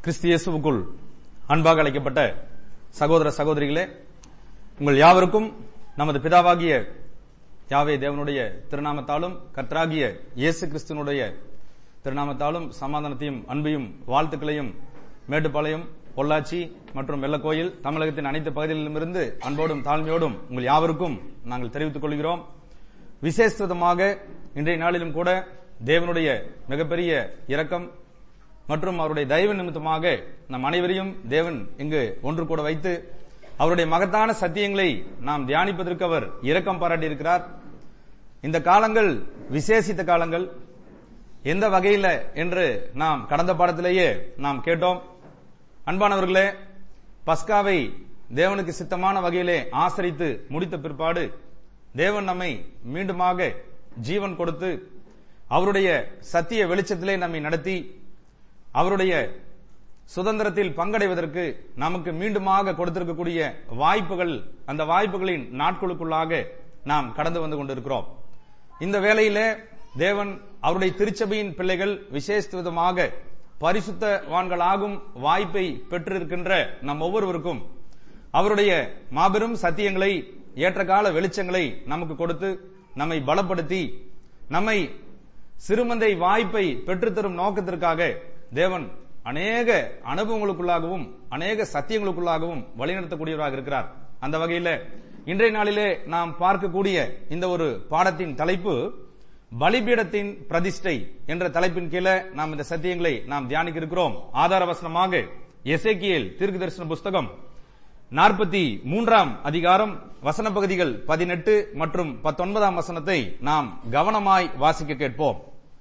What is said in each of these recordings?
கிறிஸ்து இயேசுவுக்குள் அன்பாக அழைக்கப்பட்ட சகோதர சகோதரிகளே உங்கள் யாவருக்கும் நமது பிதாவாகிய யாவே தேவனுடைய திருநாமத்தாலும் கர்த்தராகிய இயேசு கிறிஸ்துவனுடைய திருநாமத்தாலும் சமாதானத்தையும் அன்பையும் வாழ்த்துக்களையும் மேட்டுப்பாளையம் பொள்ளாச்சி மற்றும் வெள்ளக்கோயில் தமிழகத்தின் அனைத்து பகுதிகளிலுமிருந்து அன்போடும் தாழ்மையோடும் உங்கள் யாவருக்கும் நாங்கள் தெரிவித்துக் கொள்கிறோம் விசேஷமாக இன்றைய நாளிலும் கூட தேவனுடைய மிகப்பெரிய இரக்கம் மற்றும் அவருடைய தயவு நிமித்தமாக நம் அனைவரையும் தேவன் இங்கு ஒன்று கூட வைத்து அவருடைய மகத்தான சத்தியங்களை நாம் தியானிப்பதற்கு அவர் இரக்கம் பாராட்டி இருக்கிறார் இந்த காலங்கள் விசேஷித்த காலங்கள் எந்த வகையில என்று நாம் கடந்த பாடத்திலேயே நாம் கேட்டோம் அன்பானவர்களே பஸ்காவை தேவனுக்கு சித்தமான வகையிலே ஆசரித்து முடித்த பிற்பாடு தேவன் நம்மை மீண்டுமாக ஜீவன் கொடுத்து அவருடைய சத்திய வெளிச்சத்திலே நம்மை நடத்தி அவருடைய சுதந்திரத்தில் பங்கடைவதற்கு நமக்கு மீண்டுமாக கொடுத்திருக்கக்கூடிய வாய்ப்புகள் அந்த வாய்ப்புகளின் நாட்களுக்குள்ளாக நாம் கடந்து வந்து கொண்டிருக்கிறோம் இந்த வேளையிலே தேவன் அவருடைய திருச்சபையின் பிள்ளைகள் விசேஷ விதமாக பரிசுத்தவான்களாகும் வாய்ப்பை பெற்றிருக்கின்ற நம் ஒவ்வொருவருக்கும் அவருடைய மாபெரும் சத்தியங்களை ஏற்றகால வெளிச்சங்களை நமக்கு கொடுத்து நம்மை பலப்படுத்தி நம்மை சிறுமந்தை வாய்ப்பை பெற்றுத்தரும் நோக்கத்திற்காக தேவன் அநேக அனுபவங்களுக்குள்ளாகவும் அநேக சத்தியங்களுக்குள்ளாகவும் வழிநடத்தக்கூடியவராக இருக்கிறார் அந்த வகையில் இன்றைய நாளிலே நாம் பார்க்கக்கூடிய இந்த ஒரு பாடத்தின் தலைப்பு பலிபீடத்தின் பிரதிஷ்டை என்ற தலைப்பின் கீழே நாம் இந்த சத்தியங்களை நாம் தியானிக்க இருக்கிறோம் ஆதார வசனமாக எசேக்கியல் தீர்க்க தரிசன புஸ்தகம் நாற்பத்தி மூன்றாம் அதிகாரம் வசன பகுதிகள் பதினெட்டு மற்றும் பத்தொன்பதாம் வசனத்தை நாம் கவனமாய் வாசிக்க கேட்போம்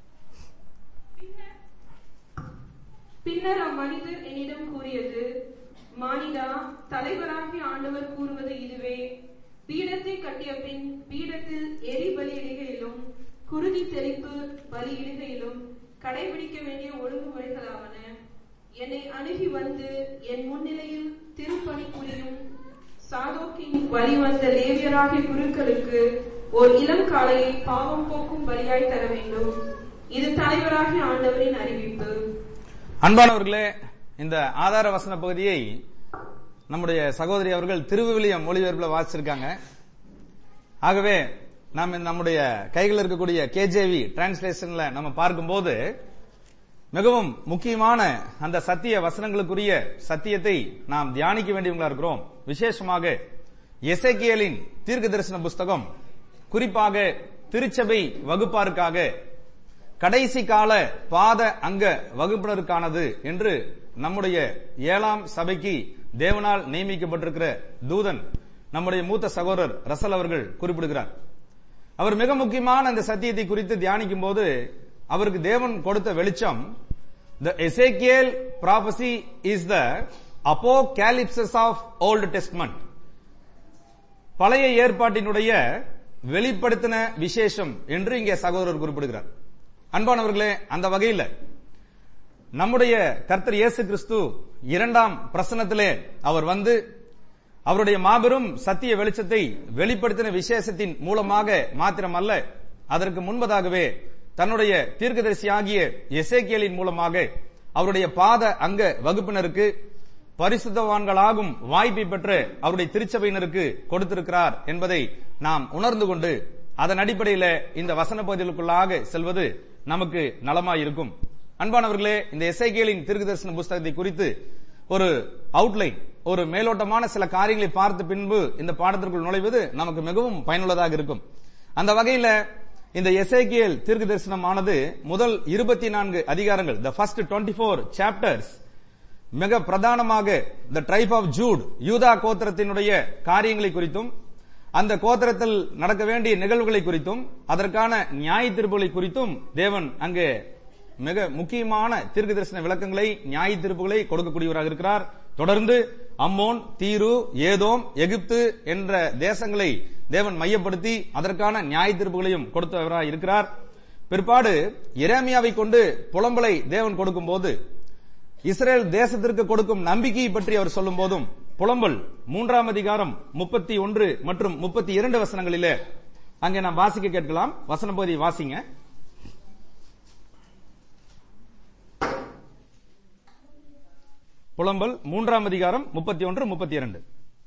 பின்னர் அம்மனிதர் என்னிடம் கூறியது மானிடா தலைவராகிய ஆண்டவர் கூறுவது இதுவே பீடத்தை கட்டிய பின் பீடத்தில் எரி பலியிடுகையிலும் குருதி தெளிப்பு பலியிடுகையிலும் கடைபிடிக்க வேண்டிய ஒழுங்குமுறைகளாவன என்னை அணுகி வந்து என் முன்னிலையில் திருப்பணி புரியும் சாதோக்கின் வழி வந்த லேவியராகிய குருக்களுக்கு ஒரு இளம் காளையை பாவம் போக்கும் பலியாய் தர வேண்டும் இது தலைவராகிய ஆண்டவரின் அறிவிப்பு அன்பானவர்களே இந்த ஆதார வசன பகுதியை நம்முடைய சகோதரி அவர்கள் திருவிவிலியம் மொழிபெயர்ப்புல வாசிச்சிருக்காங்க ஆகவே நாம் நம்முடைய கைகள் இருக்கக்கூடிய கேஜேவி டிரான்ஸ்லேஷன்ல நம்ம பார்க்கும்போது மிகவும் முக்கியமான அந்த சத்திய வசனங்களுக்குரிய சத்தியத்தை நாம் தியானிக்க வேண்டியவங்களா இருக்கிறோம் விசேஷமாக எசேக்கியலின் தீர்க்க தரிசன புஸ்தகம் குறிப்பாக திருச்சபை வகுப்பாருக்காக கடைசி கால பாத அங்க வகுப்பினருக்கானது என்று நம்முடைய ஏழாம் சபைக்கு தேவனால் நியமிக்கப்பட்டிருக்கிற தூதன் நம்முடைய மூத்த சகோதரர் ரசல் அவர்கள் குறிப்பிடுகிறார் அவர் மிக முக்கியமான அந்த சத்தியத்தை குறித்து தியானிக்கும் போது அவருக்கு தேவன் கொடுத்த வெளிச்சம் the Ezekiel prophecy is the apocalypses of Old Testament பழைய ஏற்பாட்டினுடைய வெளிப்படுத்தின விசேஷம் என்று இங்கே சகோதரர் குறிப்பிடுகிறார் அன்பானவர்களே அந்த வகையில் நம்முடைய கர்த்தர் இயேசு கிறிஸ்து இரண்டாம் பிரசனத்திலே அவர் வந்து அவருடைய மாபெரும் சத்திய வெளிச்சத்தை வெளிப்படுத்தின விசேஷத்தின் மூலமாக மாத்திரமல்ல அதற்கு முன்பதாகவே தன்னுடைய தீர்க்கதரிசியாகிய எசேக்கியலின் மூலமாக அவருடைய பாத அங்க வகுப்பினருக்கு பரிசுத்தவான்களாகும் வாய்ப்பை பெற்று அவருடைய திருச்சபையினருக்கு கொடுத்திருக்கிறார் என்பதை நாம் உணர்ந்து கொண்டு அதன் அடிப்படையில் இந்த வசன பகுதிகளுக்குள்ளாக செல்வது நமக்கு நலமாயிருக்கும் அன்பானவர்களே இந்த எஸ்ஐகேலின் தீர்க்கதரிசன புஸ்தகத்தை குறித்து ஒரு அவுட்லைன் ஒரு மேலோட்டமான சில காரியங்களை பார்த்த பின்பு இந்த பாடத்திற்குள் நுழைவது நமக்கு மிகவும் பயனுள்ளதாக இருக்கும் அந்த வகையில் இந்த எஸ்ஐகேல் தீர்க்க தரிசனமானது முதல் இருபத்தி நான்கு அதிகாரங்கள் the first twenty four chapters மிக பிரதானமாக த ட்ரைப் ஆஃப் ஜூட் யூதா கோத்திரத்தினுடைய காரியங்களை குறித்தும் அந்த கோத்திரத்தில் நடக்க வேண்டிய நிகழ்வுகளை குறித்தும் அதற்கான நியாய தீர்ப்புகளை குறித்தும் தேவன் அங்கு மிக முக்கியமான தீர்க்க தரிசன விளக்கங்களை நியாய தீர்ப்புகளை கொடுக்கக்கூடியவராக இருக்கிறார் தொடர்ந்து அம்மோன் தீரு ஏதோம் எகிப்து என்ற தேசங்களை தேவன் மையப்படுத்தி அதற்கான நியாய தீர்ப்புகளையும் கொடுத்தவராக இருக்கிறார் பிற்பாடு இரேமியாவை கொண்டு புலம்பலை தேவன் கொடுக்கும் போது இஸ்ரேல் தேசத்திற்கு கொடுக்கும் நம்பிக்கையை பற்றி அவர் சொல்லும் போதும் புலம்பல் மூன்றாம் அதிகாரம் முப்பத்தி ஒன்று மற்றும் முப்பத்தி இரண்டு வசனங்களிலே அங்கே நாம் வாசிக்க கேட்கலாம் வசன பகுதியை வாசிங்க புலம்பல் மூன்றாம் அதிகாரம் முப்பத்தி ஒன்று முப்பத்தி இரண்டு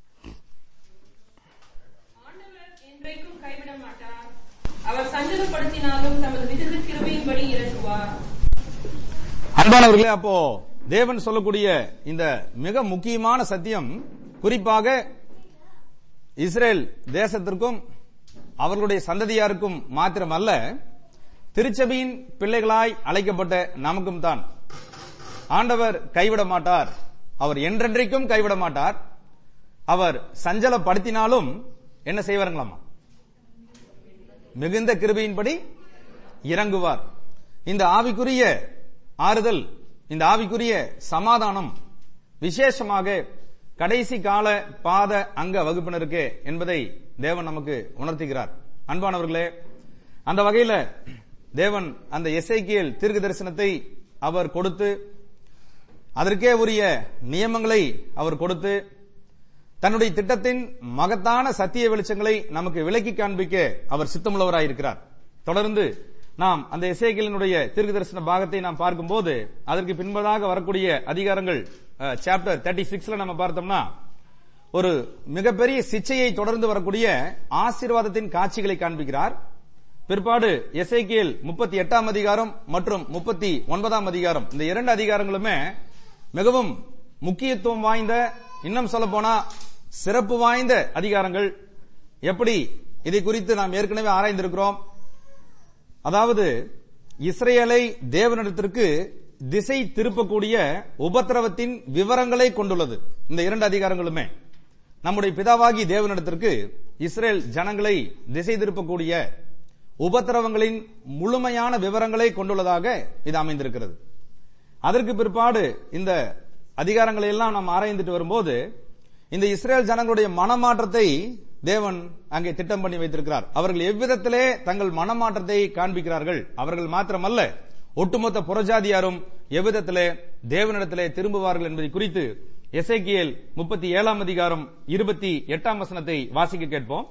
ஆண்டவர் என்றைக்கும் கைவிட மாட்டார் அவர் சஞ்சலப்படுத்தினாலும் தமது விருது கிருபையின்படி இறங்குவார் அன்பானவர்களே அப்போ தேவன் சொல்லக்கூடிய இந்த மிக முக்கியமான சத்தியம் குறிப்பாக இஸ்ரேல் தேசத்திற்கும் அவர்களுடைய சந்ததியாருக்கும் மாத்திரமல்ல திருச்சபையின் பிள்ளைகளாய் அழைக்கப்பட்ட நமக்கும் தான் ஆண்டவர் கைவிட மாட்டார் அவர் என்றென்றைக்கும் கைவிட மாட்டார் அவர் சஞ்சலப்படுத்தினாலும் என்ன செய்வாருங்களாமா மிகுந்த கிருபையின்படி இறங்குவார் இந்த ஆவிக்குரிய ஆறுதல் இந்த ஆவிக்குரிய சமாதானம் விசேஷமாக கடைசி கால பாத அங்க வகுப்பினருக்கு என்பதை தேவன் நமக்கு உணர்த்துகிறார் அன்பானவர்களே அந்த வகையில தேவன் அந்த எஸ்ஐக்கியல் தீர்க்க தரிசனத்தை அவர் கொடுத்து அதற்கே உரிய நியமங்களை அவர் கொடுத்து தன்னுடைய திட்டத்தின் மகத்தான சத்திய வெளிச்சங்களை நமக்கு விலக்கி காண்பிக்க அவர் சித்தமுள்ளவராயிருக்கிறார் தொடர்ந்து நாம் அந்த இசைகளினுடைய தீர்க்க தரிசன பாகத்தை நாம் பார்க்கும்போது அதற்கு பின்பதாக வரக்கூடிய அதிகாரங்கள் சாப்டர் தேர்ட்டி சிக்ஸ்ல நம்ம பார்த்தோம்னா ஒரு மிகப்பெரிய சிச்சையை தொடர்ந்து வரக்கூடிய ஆசீர்வாதத்தின் காட்சிகளை காண்பிக்கிறார் பிற்பாடு எசைக்கியல் முப்பத்தி எட்டாம் அதிகாரம் மற்றும் முப்பத்தி ஒன்பதாம் அதிகாரம் இந்த இரண்டு அதிகாரங்களுமே மிகவும் முக்கியத்துவம் வாய்ந்த இன்னும் சொல்ல போனா சிறப்பு வாய்ந்த அதிகாரங்கள் எப்படி இதை குறித்து நாம் ஏற்கனவே ஆராய்ந்திருக்கிறோம் அதாவது இஸ்ரேலை தேவனிடத்திற்கு திசை திருப்பக்கூடிய உபத்திரவத்தின் விவரங்களை கொண்டுள்ளது இந்த இரண்டு அதிகாரங்களுமே நம்முடைய பிதாவாகி தேவனிடத்திற்கு இஸ்ரேல் ஜனங்களை திசை திருப்பக்கூடிய உபத்திரவங்களின் முழுமையான விவரங்களை கொண்டுள்ளதாக இது அமைந்திருக்கிறது அதற்கு பிற்பாடு இந்த அதிகாரங்களை எல்லாம் நாம் ஆராய்ந்துட்டு வரும்போது இந்த இஸ்ரேல் ஜனங்களுடைய மனமாற்றத்தை தேவன் அங்கே திட்டம் பண்ணி வைத்திருக்கிறார் அவர்கள் எவ்விதத்திலே தங்கள் மனமாற்றத்தை காண்பிக்கிறார்கள் அவர்கள் மாத்திரமல்ல ஒட்டுமொத்த புறஜாதியாரும் எவ்விதத்திலே தேவனிடத்திலே திரும்புவார்கள் என்பதை குறித்து எசைக்கியல் முப்பத்தி ஏழாம் அதிகாரம் இருபத்தி எட்டாம் வசனத்தை வாசிக்க கேட்போம்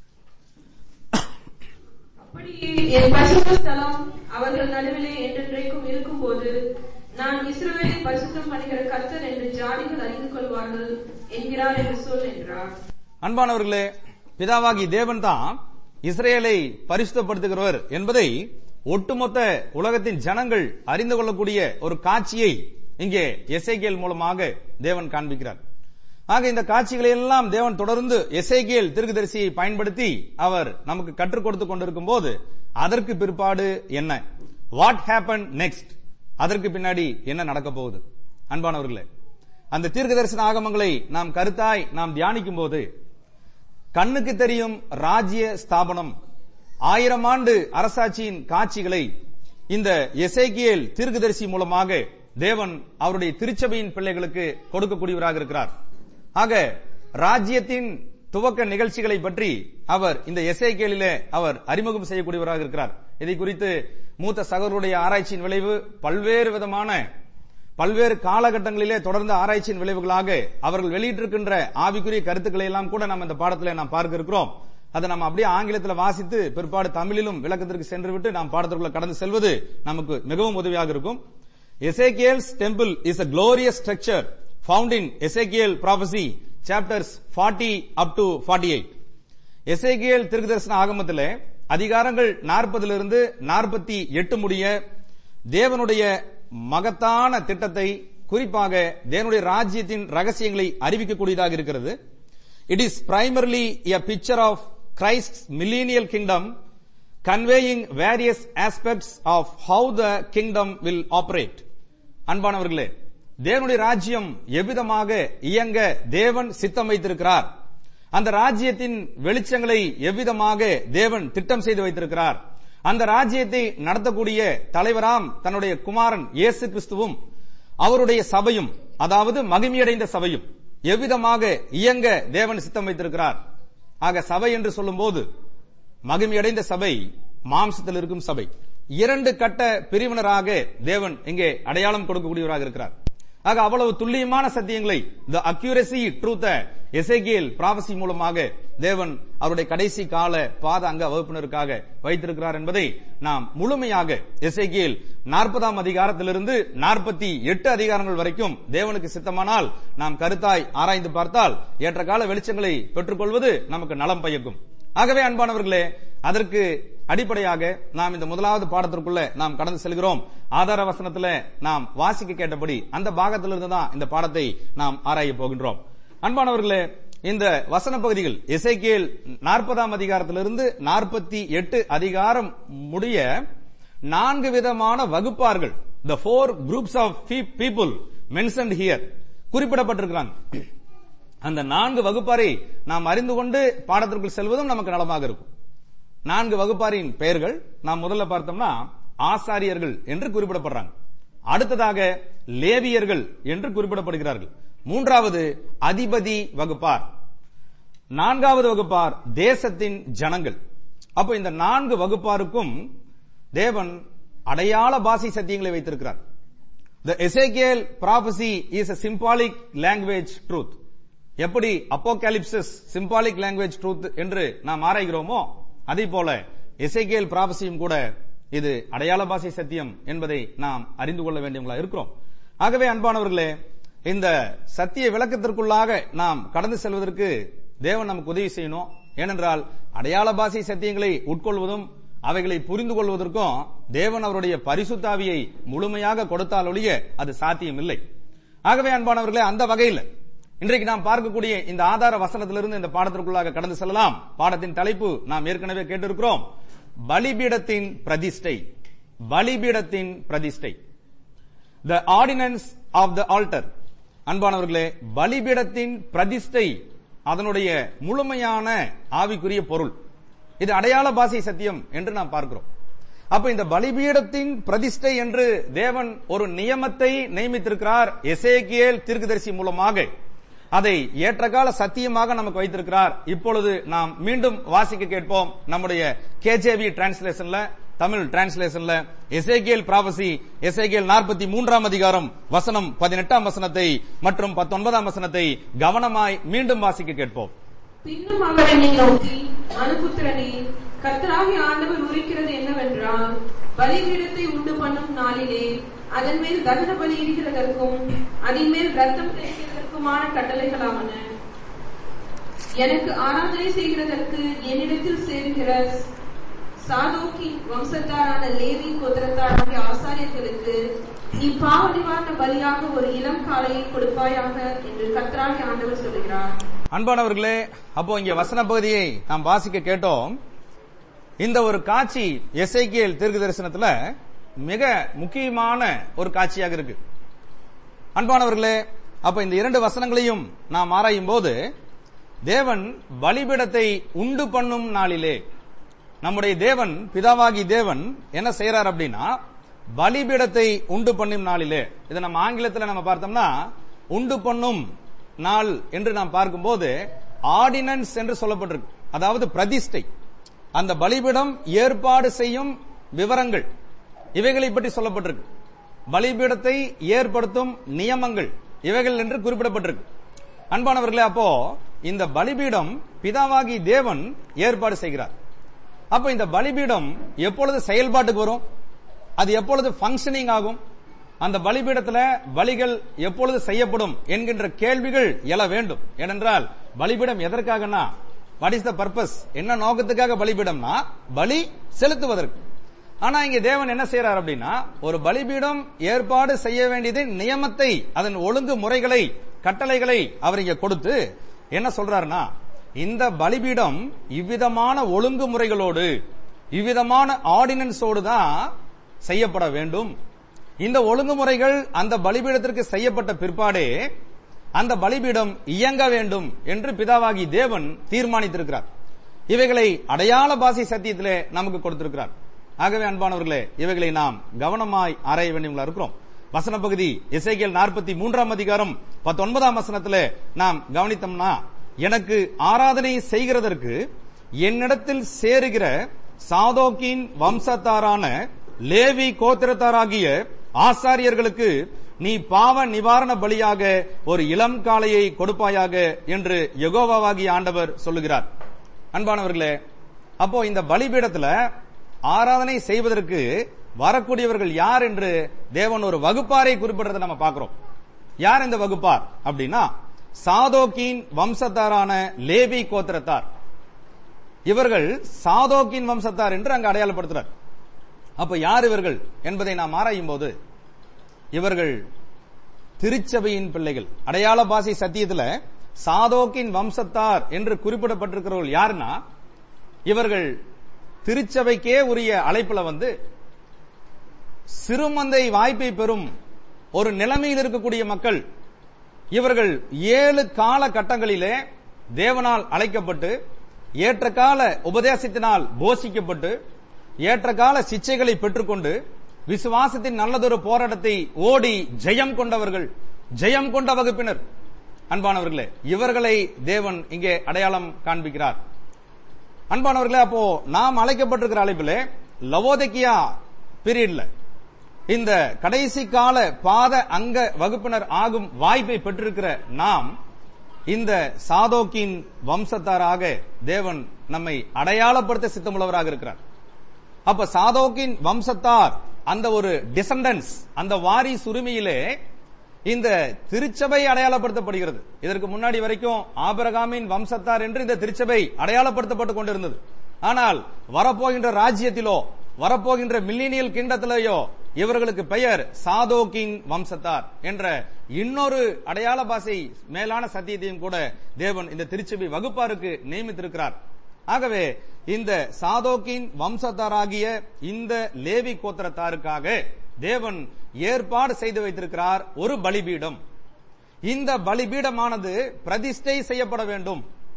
அப்படியே என் பரிசுத்த ஸ்தலம் அவர்கள் நடுவிலே என்றென்றைக்கும் இருக்கும்போது நான் இஸ்ரவேலை பரிசுத்தம் பண்ணுகிற கர்த்தர் என்று ஜாதிகள் அறிந்து கொள்வார்கள் என்கிறார் என்று சொல் என்றார் அன்பானவர்களே பிதாவாகி தேவன் தான் இஸ்ரேலை பரிசுத்தப்படுத்துகிறவர் என்பதை ஒட்டுமொத்த உலகத்தின் ஜனங்கள் அறிந்து கொள்ளக்கூடிய ஒரு காட்சியை இங்கே எஸ்ஐகேல் மூலமாக தேவன் காண்பிக்கிறார் ஆக இந்த காட்சிகளை எல்லாம் தேவன் தொடர்ந்து எஸ்ஐகேல் திருக்குதரிசியை பயன்படுத்தி அவர் நமக்கு கற்றுக் கொடுத்துக் கொண்டிருக்கும் போது அதற்கு பிற்பாடு என்ன வாட் ஹேப்பன் நெக்ஸ்ட் அதற்கு பின்னாடி என்ன நடக்க போகுது அன்பானவர்களே அந்த தீர்க்க தரிசன ஆகமங்களை நாம் கருத்தாய் நாம் தியானிக்கும் போது கண்ணுக்கு தெரியும் ராஜ்ய ஸ்தாபனம் ஆயிரம் ஆண்டு அரசாட்சியின் காட்சிகளை இந்த எசேக்கியேல் தீர்க்கதரிசி மூலமாக தேவன் அவருடைய திருச்சபையின் பிள்ளைகளுக்கு கொடுக்கக்கூடியவராக இருக்கிறார் ஆக ராஜ்யத்தின் துவக்க நிகழ்ச்சிகளை பற்றி அவர் இந்த எசேக்கியலிலே அவர் அறிமுகம் செய்யக்கூடியவராக இருக்கிறார் இதை குறித்து மூத்த சகோதரருடைய ஆராய்ச்சியின் விளைவு பல்வேறு விதமான பல்வேறு காலகட்டங்களிலே தொடர்ந்த ஆராய்ச்சியின் விளைவுகளாக அவர்கள் வெளியிட்டிருக்கின்ற ஆவிக்குரிய கருத்துக்களை எல்லாம் கூட நாம் இந்த பாடத்தில் நாம் பார்க்க இருக்கிறோம் அதை நம்ம அப்படியே ஆங்கிலத்தில் வாசித்து பிற்பாடு தமிழிலும் விளக்கத்திற்கு சென்று விட்டு நாம் பாடத்திற்குள்ள கடந்து செல்வது நமக்கு மிகவும் உதவியாக இருக்கும் Ezekiel's temple is a glorious structure found in Ezekiel prophecy chapters 40 up to 48 Ezekiel திருக்கதர்சன ஆகமத்திலே அதிகாரங்கள் நாற்பதிலிருந்து நாற்பத்தி எட்டு முடிய தேவனுடைய மகத்தான திட்டத்தை குறிப்பாக தேவனுடைய ராஜ்யத்தின் ரகசியங்களை அறிவிக்கக்கூடியதாக இருக்கிறது it is primarily a picture of Christ millennial kingdom conveying various aspects of how the kingdom will operate அன்பானவர்களே தேவனுடைய ராஜ்யம் எவ்விதமாக இயங்க தேவன் சித்தம் வைத்திருக்கிறார் அந்த ராஜ்யத்தின் வெளிச்சங்களை எவ்விதமாக தேவன் திட்டம் செய்து வைத்திருக்கிறார் அந்த ராஜ்யத்தை நடத்தக்கூடிய தலைவராம் தன்னுடைய குமாரன் இயேசு கிறிஸ்துவும் அவருடைய சபையும் அதாவது மகிமையடைந்த சபையும் எவ்விதமாக இயங்க தேவன் சித்தம் வைத்திருக்கிறார் ஆக சபை என்று சொல்லும்போது மகிமையடைந்த சபை மாம்சத்தில் இருக்கும் சபை இரண்டு கட்ட பிரிவினராக தேவன் இங்கே அடையாளம் கொடுக்கக்கூடியவராக இருக்கிறார் ஆக அவ்வளவு துல்லியமான சத்தியங்களை த அக்யூரசி ட்ரூத்த எசேகியல் ப்ராபசி மூலமாக தேவன் அவருடைய கடைசி கால பாத அங்க வகுப்பினருக்காக வைத்திருக்கிறார் என்பதை நாம் முழுமையாக எசேகியல் நாற்பதாம் அதிகாரத்திலிருந்து நாற்பத்தி எட்டு அதிகாரங்கள் வரைக்கும் தேவனுக்கு சித்தமானால் நாம் கருத்தாய் ஆராய்ந்து பார்த்தால் ஏற்ற கால வெளிச்சங்களை பெற்றுக்கொள்வது நமக்கு நலம் பயக்கும் ஆகவே அன்பானவர்களே அதற்கு அடிப்படையாக நாம் இந்த முதலாவது பாடத்திற்குள்ள நாம் கடந்து செல்கிறோம் ஆதார வசனத்துல நாம் வாசிக்க கேட்டபடி அந்த பாகத்திலிருந்து தான் இந்த பாடத்தை நாம் ஆராய போகின்றோம் அன்பானவர்களே இந்த வசன பகுதிகள் எசைக்கேல் நாற்பதாம் அதிகாரத்திலிருந்து நாற்பத்தி எட்டு அதிகாரம் முடிய நான்கு விதமான வகுப்பார்கள் the four groups of people mentioned here குறிப்பிடப்பட்டிருக்கிறாங்க அந்த நான்கு வகுப்பாரை நாம் அறிந்து கொண்டு பாடத்திற்குள் செல்வதும் நமக்கு நலமாக இருக்கும் நான்கு வகுப்பாரின் பெயர்கள் நாம் முதல்ல பார்த்தோம்னா ஆசாரியர்கள் என்று குறிப்பிடப்படுறாங்க அடுத்ததாக லேவியர்கள் என்று குறிப்பிடப்படுகிறார்கள் மூன்றாவது அதிபதி வகுப்பார் நான்காவது வகுப்பார் தேசத்தின் ஜனங்கள் அப்போ இந்த நான்கு வகுப்பாருக்கும் தேவன் அடையாள பாசி சத்தியங்களை வைத்திருக்கிறார் the Ezekiel prophecy is a symbolic language truth எப்படி அப்போகாலிப்சிஸ் சிம்பாலிக் லாங்குவேஜ் ட்ரூத் என்று நாம் ஆராய்கிறோமோ அதே போல எசேக்கியல் ப்ராபசியும் கூட இது அடையாள பாஷை சத்தியம் என்பதை நாம் அறிந்து கொள்ள வேண்டியவங்களா இருக்கிறோம் ஆகவே அன்பானவர்களே இந்த சத்திய விளக்கத்திற்குள்ளாக நாம் கடந்து செல்வதற்கு தேவன் நமக்கு உதவி செய்யணும் ஏனென்றால் அடையாள பாஷை சத்தியங்களை உட்கொள்வதும் அவைகளை புரிந்து கொள்வதற்கும் தேவன் அவருடைய பரிசுத்தாவியை முழுமையாக கொடுத்தால் ஒழிய அது சாத்தியம் இல்லை ஆகவே அன்பானவர்களே அந்த வகையில் இன்றைக்கு நாம் பார்க்கக்கூடிய இந்த ஆதார வசனத்திலிருந்து இந்த பாடத்திற்குள்ளாக கடந்து செல்லலாம் பாடத்தின் தலைப்பு நாம் ஏற்கனவே கேட்டிருக்கிறோம் பலிபீடத்தின் பிரதிஷ்டை பலிபீடத்தின் பிரதிஷ்டை the ordinance of the altar அன்பானவர்களே பலிபீடத்தின் பிரதிஷ்டை அதனுடைய முழுமையான ஆவிக்குரிய பொருள் இது அடையாள பாஷை சத்தியம் என்று நாம் பார்க்கிறோம் அப்ப இந்த பலிபீடத்தின் பிரதிஷ்டை என்று தேவன் ஒரு நியமத்தை நியமித்திருக்கிறார் எசேக்கியேல் தீர்க்கதரிசி மூலமாக அதை ஏற்றகால சத்தியமாக நமக்கு வைத்திருக்கிறார் இப்பொழுது நாம் மீண்டும் வாசிக்க கேட்போம் நம்முடைய கேஜேவி டிரான்ஸ்லேஷன்ல தமிழ் டிரான்ஸ்லேஷன்ல எசேகியல் ப்ராபசி எசேகியல் நாற்பத்தி மூன்றாம் அதிகாரம் வசனம் பதினெட்டாம் வசனத்தை மற்றும் பத்தொன்பதாம் வசனத்தை கவனமாய் மீண்டும் வாசிக்க கேட்போம் பின்னும் அவர் என்னை நோக்கி அனுபுத்திரனே கர்த்தராகிய ஆண்டவர் உரைக்கிறது என்னவென்றால் பலிபீடத்தை உண்டு பண்ணும் நாளிலே அதன் மேல் தகன பலி இருக்கிறதற்கும் அதன் மேல் ரத்தம் தெளிக்கிறதற்குமான கட்டளைகளாவன எனக்கு ஆராதனை செய்கிறதற்கு என்னிடத்தில் சேர்கிற சாதோக்கின் வம்சத்தாரான லேவி கோத்திரத்தாராகிய ஆசாரியர்களுக்கு நீ பாவ நிவாரண பலியாக ஒரு இளம் காளையை கொடுப்பாயாக என்று கர்த்தராகிய ஆண்டவர் சொல்கிறார் அன்பானவர்களே அப்போ இங்க வசன பகுதியை நாம் வாசிக்க கேட்டோம் இந்த ஒரு காட்சி எசைக்கியல் தீர்க்க தரிசனத்துல மிக முக்கியமான ஒரு காட்சியாக இருக்கு அன்பானவர்களே அப்ப இந்த இரண்டு வசனங்களையும் நாம் ஆராயும் போது தேவன் பலிபீடத்தை உண்டு பண்ணும் நாளிலே நம்முடைய தேவன் பிதாவாகி தேவன் என்ன செய்யறார் அப்படின்னா பலிபீடத்தை உண்டு பண்ணும் நாளிலே இதை நம்ம ஆங்கிலத்தில் நம்ம பார்த்தோம்னா உண்டு பண்ணும் நாள் என்று நாம் பார்க்கும்போது ஆர்டினன்ஸ் என்று சொல்லப்பட்டிருக்கு அதாவது பிரதிஷ்டை அந்த பலிபீடம் ஏற்பாடு செய்யும் விவரங்கள் இவைகளை பற்றி சொல்லப்பட்டிருக்கு பலிபீடத்தை ஏற்படுத்தும் நியமங்கள் இவைகள் என்று குறிப்பிடப்பட்டிருக்கு அன்பானவர்களே அப்போ இந்த பலிபீடம் பிதாவாகி தேவன் ஏற்பாடு செய்கிறார் அப்ப இந்த பலிபீடம் எப்பொழுது செயல்பாட்டுக்கு வரும் அது எப்பொழுது ஃபங்க்ஷனிங் ஆகும் அந்த பலிபீடத்துல பலிகள் எப்பொழுது செய்யப்படும் என்கின்ற கேள்விகள் எழ வேண்டும் ஏனென்றால் பலிபீடம் எதற்காகனா வாட் இஸ் த பர்பஸ் என்ன நோக்கத்துக்காக பலிபீடம்னா பலி செலுத்துவதற்கு ஆனா இங்க தேவன் என்ன செய்யறார் அப்படின்னா ஒரு பலிபீடம் ஏற்பாடு செய்ய வேண்டியது நியமத்தை அதன் ஒழுங்கு முறைகளை கட்டளைகளை அவர் இங்க கொடுத்து என்ன சொல்றாருன்னா இந்த பலிபீடம் இவ்விதமான ஒழுங்குமுறைகளோடு இவ்விதமான ஆர்டினன்ஸோடு தான் செய்யப்பட வேண்டும் இந்த ஒழுங்குமுறைகள் அந்த பலிபீடத்திற்கு செய்யப்பட்ட பிற்பாடே அந்த பலிபீடம் இயங்க வேண்டும் என்று பிதாவாகி தேவன் தீர்மானித்திருக்கிறார் இவைகளை அடையாள பாஷை சத்தியத்திலே நமக்கு கொடுத்திருக்கிறார் ஆகவே அன்பானவர்களே இவைகளை நாம் கவனமாய் ஆராய வேண்டியவங்களா இருக்கிறோம் வசன பகுதி இசைகள் நாற்பத்தி மூன்றாம் அதிகாரம் பத்தொன்பதாம் வசனத்துல நாம் கவனித்தோம்னா எனக்கு ஆராதனை செய்கிறதற்கு என்னிடத்தில் சேருகிற சாதோக்கின் வம்சத்தாரான லேவி கோத்திரத்தாராகிய ஆசாரியர்களுக்கு நீ பாவ நிவாரண பலியாக ஒரு இளம் காளையை கொடுப்பாயாக என்று யெகோவாவாகிய ஆண்டவர் சொல்லுகிறார் அன்பானவர்களே அப்போ இந்த பலிபீடத்துல ஆராதனை செய்வதற்கு வரக்கூடியவர்கள் யார் என்று தேவன் ஒரு வகுப்பாரை குறிப்பிடுறதை நம்ம பார்க்கிறோம் யார் இந்த வகுப்பார் அப்படின்னா சாதோக்கின் வம்சத்தாரான லேவி கோத்திரத்தார் இவர்கள் சாதோக்கின் வம்சத்தார் என்று அங்கு அடையாளப்படுத்துறார் அப்ப யார் இவர்கள் என்பதை நாம் ஆராயும் போது இவர்கள் திருச்சபையின் பிள்ளைகள் அடையாள பாசை சத்தியத்துல சாதோக்கின் வம்சத்தார் என்று குறிப்பிடப்பட்டிருக்கிறவர்கள் யாருன்னா இவர்கள் திருச்சபைக்கே உரிய அழைப்புல வந்து சிறுமந்தை வாய்ப்பை பெறும் ஒரு நிலைமையில் இருக்கக்கூடிய மக்கள் இவர்கள் ஏழு கால கட்டங்களிலே தேவனால் அழைக்கப்பட்டு ஏற்ற கால உபதேசத்தினால் போஷிக்கப்பட்டு ஏற்ற கால சிச்சைகளை பெற்றுக்கொண்டு விசுவாசத்தின் நல்லதொரு போராட்டத்தை ஓடி ஜெயம் கொண்டவர்கள் ஜெயம் கொண்ட வகுப்பினர் அன்பானவர்களே இவர்களை தேவன் இங்கே அடையாளம் காண்பிக்கிறார் அன்பானவர்களே அப்போ நாம் அழைக்கப்பட்டிருக்கிற அழைப்பிலே லவோதக்கியா பீரியட்ல இந்த கடைசி கால பாத அங்க வகுப்பினர் ஆகும் வாய்ப்பை பெற்றிருக்கிற நாம் இந்த சாதோக்கின் வம்சத்தாராக தேவன் நம்மை அடையாளப்படுத்த சித்தமுள்ளவராக இருக்கிறார் அப்ப சாதோக்கின் வம்சத்தார் அந்த ஒரு டிசண்டன்ஸ் அந்த வாரி சுருமியிலே இந்த திருச்சபை அடையாளப்படுத்தப்படுகிறது இதற்கு முன்னாடி வரைக்கும் ஆபரகாமின் வம்சத்தார் என்று இந்த திருச்சபை அடையாளப்படுத்தப்பட்டுக் கொண்டிருந்தது ஆனால் வரப்போகின்ற ராஜ்யத்திலோ வரப்போகின்ற மில்லினியல் கிங்டத்திலேயோ இவர்களுக்கு பெயர் சாதோக்கின் வம்சத்தார் என்ற இன்னொரு அடையாள பாசை மேலான சத்தியத்தையும் கூட தேவன் இந்த திருச்சபை வகுப்பாருக்கு நியமித்திருக்கிறார் ஆகவே இந்த சாதோக்கின் வம்சத்தாராகிய இந்த லேவி கோத்திரத்தாருக்காக தேவன் ஏற்பாடு செய்து வைத்திருக்கிறார் ஒரு பலிபீடம் இந்த பலிபீடமானது பிரதிஷ்டை செய்யப்பட வேண்டும்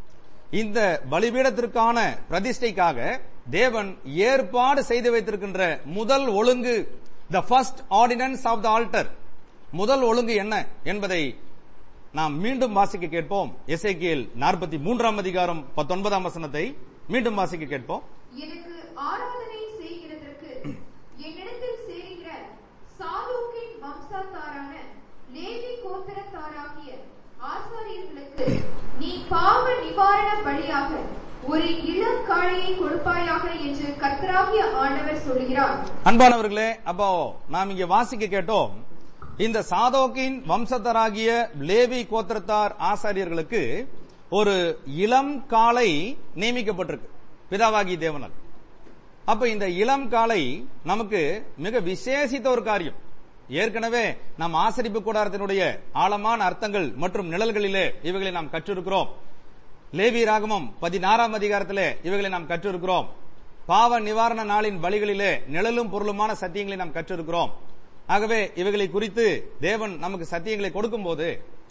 இந்த பலிபீடத்திற்கான பிரதிஷ்டைக்காக தேவன் ஏற்பாடு செய்து வைத்திருக்கின்ற முதல் ஒழுங்கு the first ordinance of the altar முதல் ஒழுங்கு என்ன என்பதை நாம் மீண்டும் வாசிக்க கேட்போம் எசேக்கியேல் நாற்பத்தி மூன்றாம் அதிகாரம் பத்தொன்பதாம் வசனத்தை மீண்டும் வாசிக்க கேட்போம் எனக்கு ஆராதனை செய்கிறதற்கு என்னிடத்தில் சேருகிற சாதோக்கின் வம்சத்தாரான லேவி கோத்திரத்தாராகிய ஆசாரியர்களுக்கு நீ பாவ நிவாரண பலியாக ஒரு இளம் காளையை கொடுப்பாயாக என்று கர்த்தராகிய ஆண்டவர் சொல்கிறார் அன்பானவர்களே அப்போ நாம் இங்க வாசிக்க கேட்டோம் இந்த சாதோக்கின் வம்சத்தராகிய லேவி கோத்திரத்தார் ஆசாரியர்களுக்கு ஒரு இளம் காளை நியமிக்கப்பட்டிருக்கு பிதாவாகி தேவனால் அப்ப இந்த இளம் காளை நமக்கு மிக விசேஷித்த ஒரு காரியம் ஏற்கனவே நம் ஆசரிப்பு கூடாரத்தினுடைய ஆழமான அர்த்தங்கள் மற்றும் நிழல்களிலே இவைகளை நாம் கற்றிருக்கிறோம் லேவி ராகமம் பதினாறாம் அதிகாரத்திலே இவைகளை நாம் கற்றிருக்கிறோம் பாவ நிவாரண நாளின் பலிகளிலே நிழலும் பொருளுமான சத்தியங்களை நாம் கற்றிருக்கிறோம் ஆகவே இவைகளை குறித்து தேவன் நமக்கு சத்தியங்களை கொடுக்கும்போது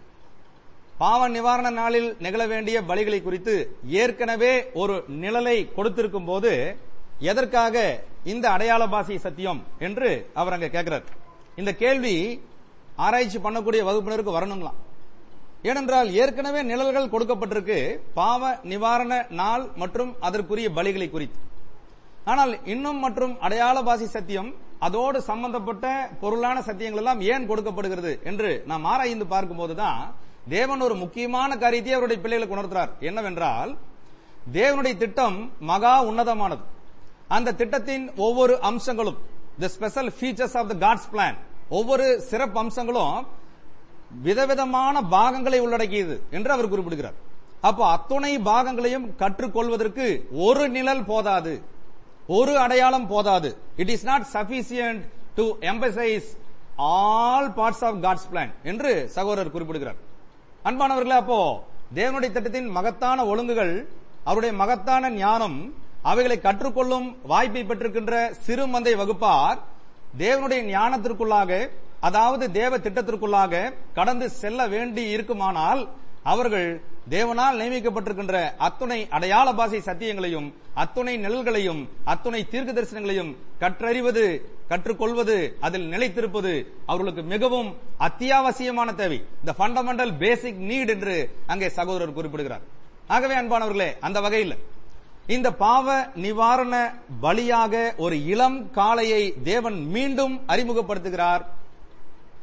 பாவ நிவாரண நாளில் நிகழ வேண்டிய பலிகளை குறித்து ஏற்கனவே ஒரு நிழலை கொடுத்திருக்கும் போது எதற்காக இந்த அடையாள பாசி சத்தியம் என்று அவர் அங்க கேட்கிறார் இந்த கேள்வி ஆராய்ச்சி பண்ணக்கூடிய வகுப்பினருக்கு வரணுங்களாம் ஏனென்றால் ஏற்கனவே நிழல்கள் கொடுக்கப்பட்டிருக்கு பாவ நிவாரண நாள் மற்றும் அதற்குரிய பலிகளை குறித்து ஆனால் இன்னும் மற்றும் அடையாள பாசி சத்தியம் அதோடு சம்பந்தப்பட்ட பொருளான சத்தியங்கள் எல்லாம் ஏன் கொடுக்கப்படுகிறது என்று நாம் ஆராய்ந்து பார்க்கும்போதுதான் தேவன் ஒரு முக்கியமான காரியத்தை அவருடைய பிள்ளைகளுக்கு உணர்த்துறார் என்னவென்றால் தேவனுடைய திட்டம் மகா உன்னதமானது அந்த திட்டத்தின் ஒவ்வொரு அம்சங்களும் the special features of the God's plan ஒவ்வொரு சிறப்பு அம்சங்களும் விதவிதமான பாகங்களை உள்ளடக்கியது என்று அவர் குறிப்பிடுகிறார் அப்போ அத்துணை பாகங்களையும் கற்றுக்கொள்வதற்கு ஒரு நிழல் போதாது ஒரு அடையாளம் போதாது it is not sufficient to emphasise all parts of God's plan என்று சகோதரர் குறிப்பிடுகிறார் அன்பானவர்களே அப்போ தேவனுடைய திட்டத்தின் மகத்தான ஒழுங்குகள் அவருடைய மகத்தான ஞானம் அவைகளை கற்றுக்கொள்ளும் வாய்ப்பை பெற்றிருக்கின்ற சிறு மந்தை வகுப்பார் தேவனுடைய ஞானத்திற்குள்ளாக அதாவது தேவ திட்டத்திற்குள்ளாக கடந்து செல்ல வேண்டி இருக்குமானால் அவர்கள் தேவனால் நியமிக்கப்பட்டிருக்கின்ற அத்துணை அடையாள பாசை சத்தியங்களையும் அத்துணை நிழல்களையும் அத்துணை தீர்க்க தரிசனங்களையும் கற்றறிவது கற்றுக்கொள்வது அதில் நிலைத்திருப்பது அவர்களுக்கு மிகவும் அத்தியாவசியமான தேவை த ஃபண்டமெண்டல் பேசிக் நீட் என்று அங்கே சகோதரர் குறிப்பிடுகிறார் ஆகவே அன்பானவர்களே அந்த வகையில் இந்த பாவ நிவாரண பலியாக ஒரு இளம் காளையை தேவன் மீண்டும் அறிமுகப்படுத்துகிறார்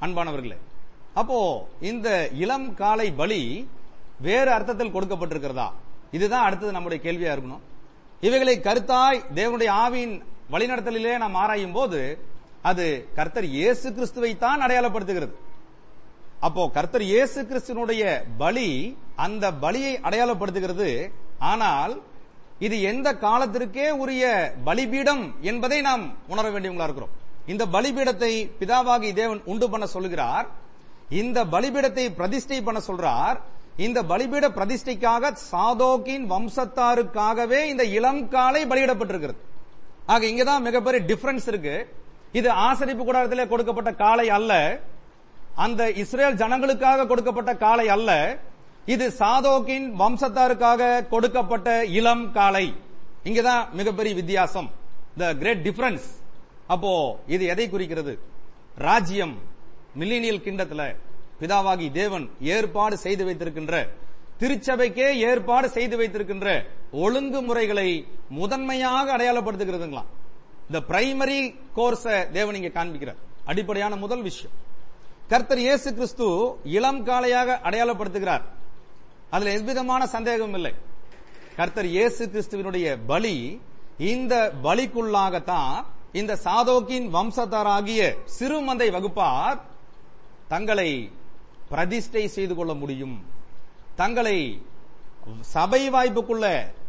அன்பானவர்களே அப்போ இந்த இளம் காலை பலி வேறு அர்த்தத்தில் கொடுக்கப்பட்டிருக்கிறதா இதுதான் அடுத்தது நம்முடைய கேள்வியா இருக்கணும் இவைகளை கருத்தாய் தேவனுடைய ஆவியின் வழிநடத்தலிலே நாம் ஆராயும் போது அது கர்த்தர் இயேசு கிறிஸ்துவை தான் அடையாளப்படுத்துகிறது அப்போ கர்த்தர் இயேசு கிறிஸ்துனுடைய பலி அந்த பலியை அடையாளப்படுத்துகிறது ஆனால் இது எந்த காலத்திற்கே உரிய பலிபீடம் என்பதை நாம் உணர வேண்டியவங்களா இருக்கிறோம் இந்த பலிபீடத்தை பிதாவாகி தேவன் உண்டு பண்ண சொல்லுகிறார் இந்த பலிபீடத்தை பிரதிஷ்டை பண்ண சொல்றார் இந்த பலிபீட பிரதிஷ்டைக்காக சாதோக்கின் வம்சத்தாருக்காகவே இந்த இளம் காலை பலியிடப்பட்டிருக்கிறது ஆக இங்கதான் மிகப்பெரிய டிஃபரன்ஸ் இருக்கு இது ஆசரிப்பு கூடாரத்திலே கொடுக்கப்பட்ட காலை அல்ல அந்த இஸ்ரேல் ஜனங்களுக்காக கொடுக்கப்பட்ட காலை அல்ல இது சாதோக்கின் வம்சத்தாருக்காக கொடுக்கப்பட்ட இளம் காலை இங்கதான் மிகப்பெரிய வித்தியாசம் த கிரேட் டிஃபரன்ஸ் அப்போ இது எதை குறிக்கிறது ராஜ்யம் மில்லினியல் கிண்டத்துல பிதாவாகி தேவன் ஏற்பாடு செய்து வைத்திருக்கின்ற திருச்சபைக்கே ஏற்பாடு செய்து வைத்திருக்கின்ற ஒழுங்குமுறைகளை முதன்மையாக அடையாளப்படுத்துகிறதுங்களாம் இந்த பிரைமரி கோர்ஸ தேவன் இங்க காண்பிக்கிறார் அடிப்படையான முதல் விஷயம் கர்த்தர் இயேசு கிறிஸ்து இளம் காலையாக அடையாளப்படுத்துகிறார் அதுல எவ்விதமான சந்தேகம் இல்லை கர்த்தர் இயேசு கிறிஸ்துவினுடைய பலி இந்த பலிக்குள்ளாகத்தான் இந்த சாதோக்கின் வம்சத்தாராகிய சிறுமந்தை வகுப்பார் தங்களை பிரதிஷ்டை செய்து கொள்ள முடியும் தங்களை சபை வாய்ப்புக்குள்ள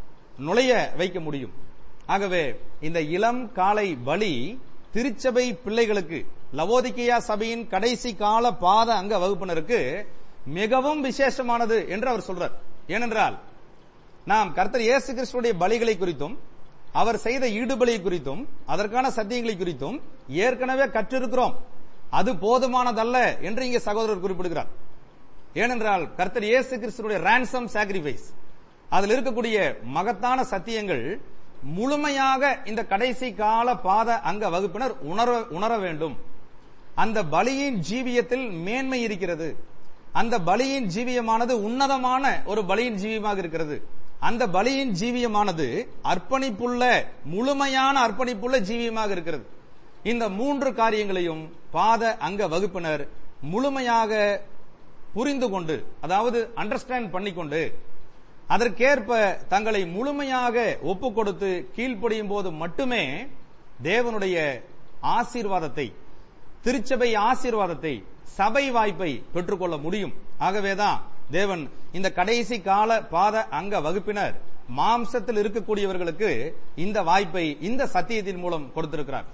நுழைய வைக்க முடியும் ஆகவே இந்த இளம் காலை பலி திருச்சபை பிள்ளைகளுக்கு லவோதிக்கையா சபையின் கடைசி கால பாத அங்க வகுப்பினருக்கு மிகவும் விசேஷமானது என்று அவர் சொல்றார் ஏனென்றால் நாம் கர்த்தர் இயேசு கிறிஸ்துடைய பலிகளை குறித்தும் அவர் செய்த ஈடுபலி குறித்தும் அதற்கான சத்தியங்களை குறித்தும் ஏற்கனவே கற்றிருக்கிறோம் அது போதுமானதல்ல என்று இங்கே சகோதரர் குறிப்பிடுகிறார் ஏனென்றால் கர்த்தர் இயேசு கிறிஸ்துடைய ransom சாக்ரிஃபைஸ் அதில் இருக்கக்கூடிய மகத்தான சத்தியங்கள் முழுமையாக இந்த கடைசி கால பாத அங்க வகுப்பினர் உணர உணர வேண்டும் அந்த பலியின் ஜீவியத்தில் மேன்மை இருக்கிறது அந்த பலியின் ஜீவியமானது உன்னதமான ஒரு பலியின் ஜீவியமாக இருக்கிறது அந்த பலியின் ஜீவியமானது அர்ப்பணிப்புள்ள முழுமையான அர்ப்பணிப்புள்ள ஜீவியமாக இருக்கிறது இந்த மூன்று காரியங்களையும் பாத அங்க வகுப்பினர் முழுமையாக புரிந்து கொண்டு அதாவது அண்டர்ஸ்டாண்ட் பண்ணிக்கொண்டு அதற்கேற்ப தங்களை முழுமையாக ஒப்பு கொடுத்து கீழ்ப்படியும் போது மட்டுமே தேவனுடைய ஆசீர்வாதத்தை திருச்சபை ஆசீர்வாதத்தை சபை வாய்ப்பை பெற்றுக்கொள்ள முடியும் ஆகவேதான் தேவன் இந்த கடைசி கால பாத அங்க வகுப்பினர் மாம்சத்தில் இருக்கக்கூடியவர்களுக்கு இந்த வாய்ப்பை இந்த சத்தியத்தின் மூலம் கொடுத்திருக்கிறார்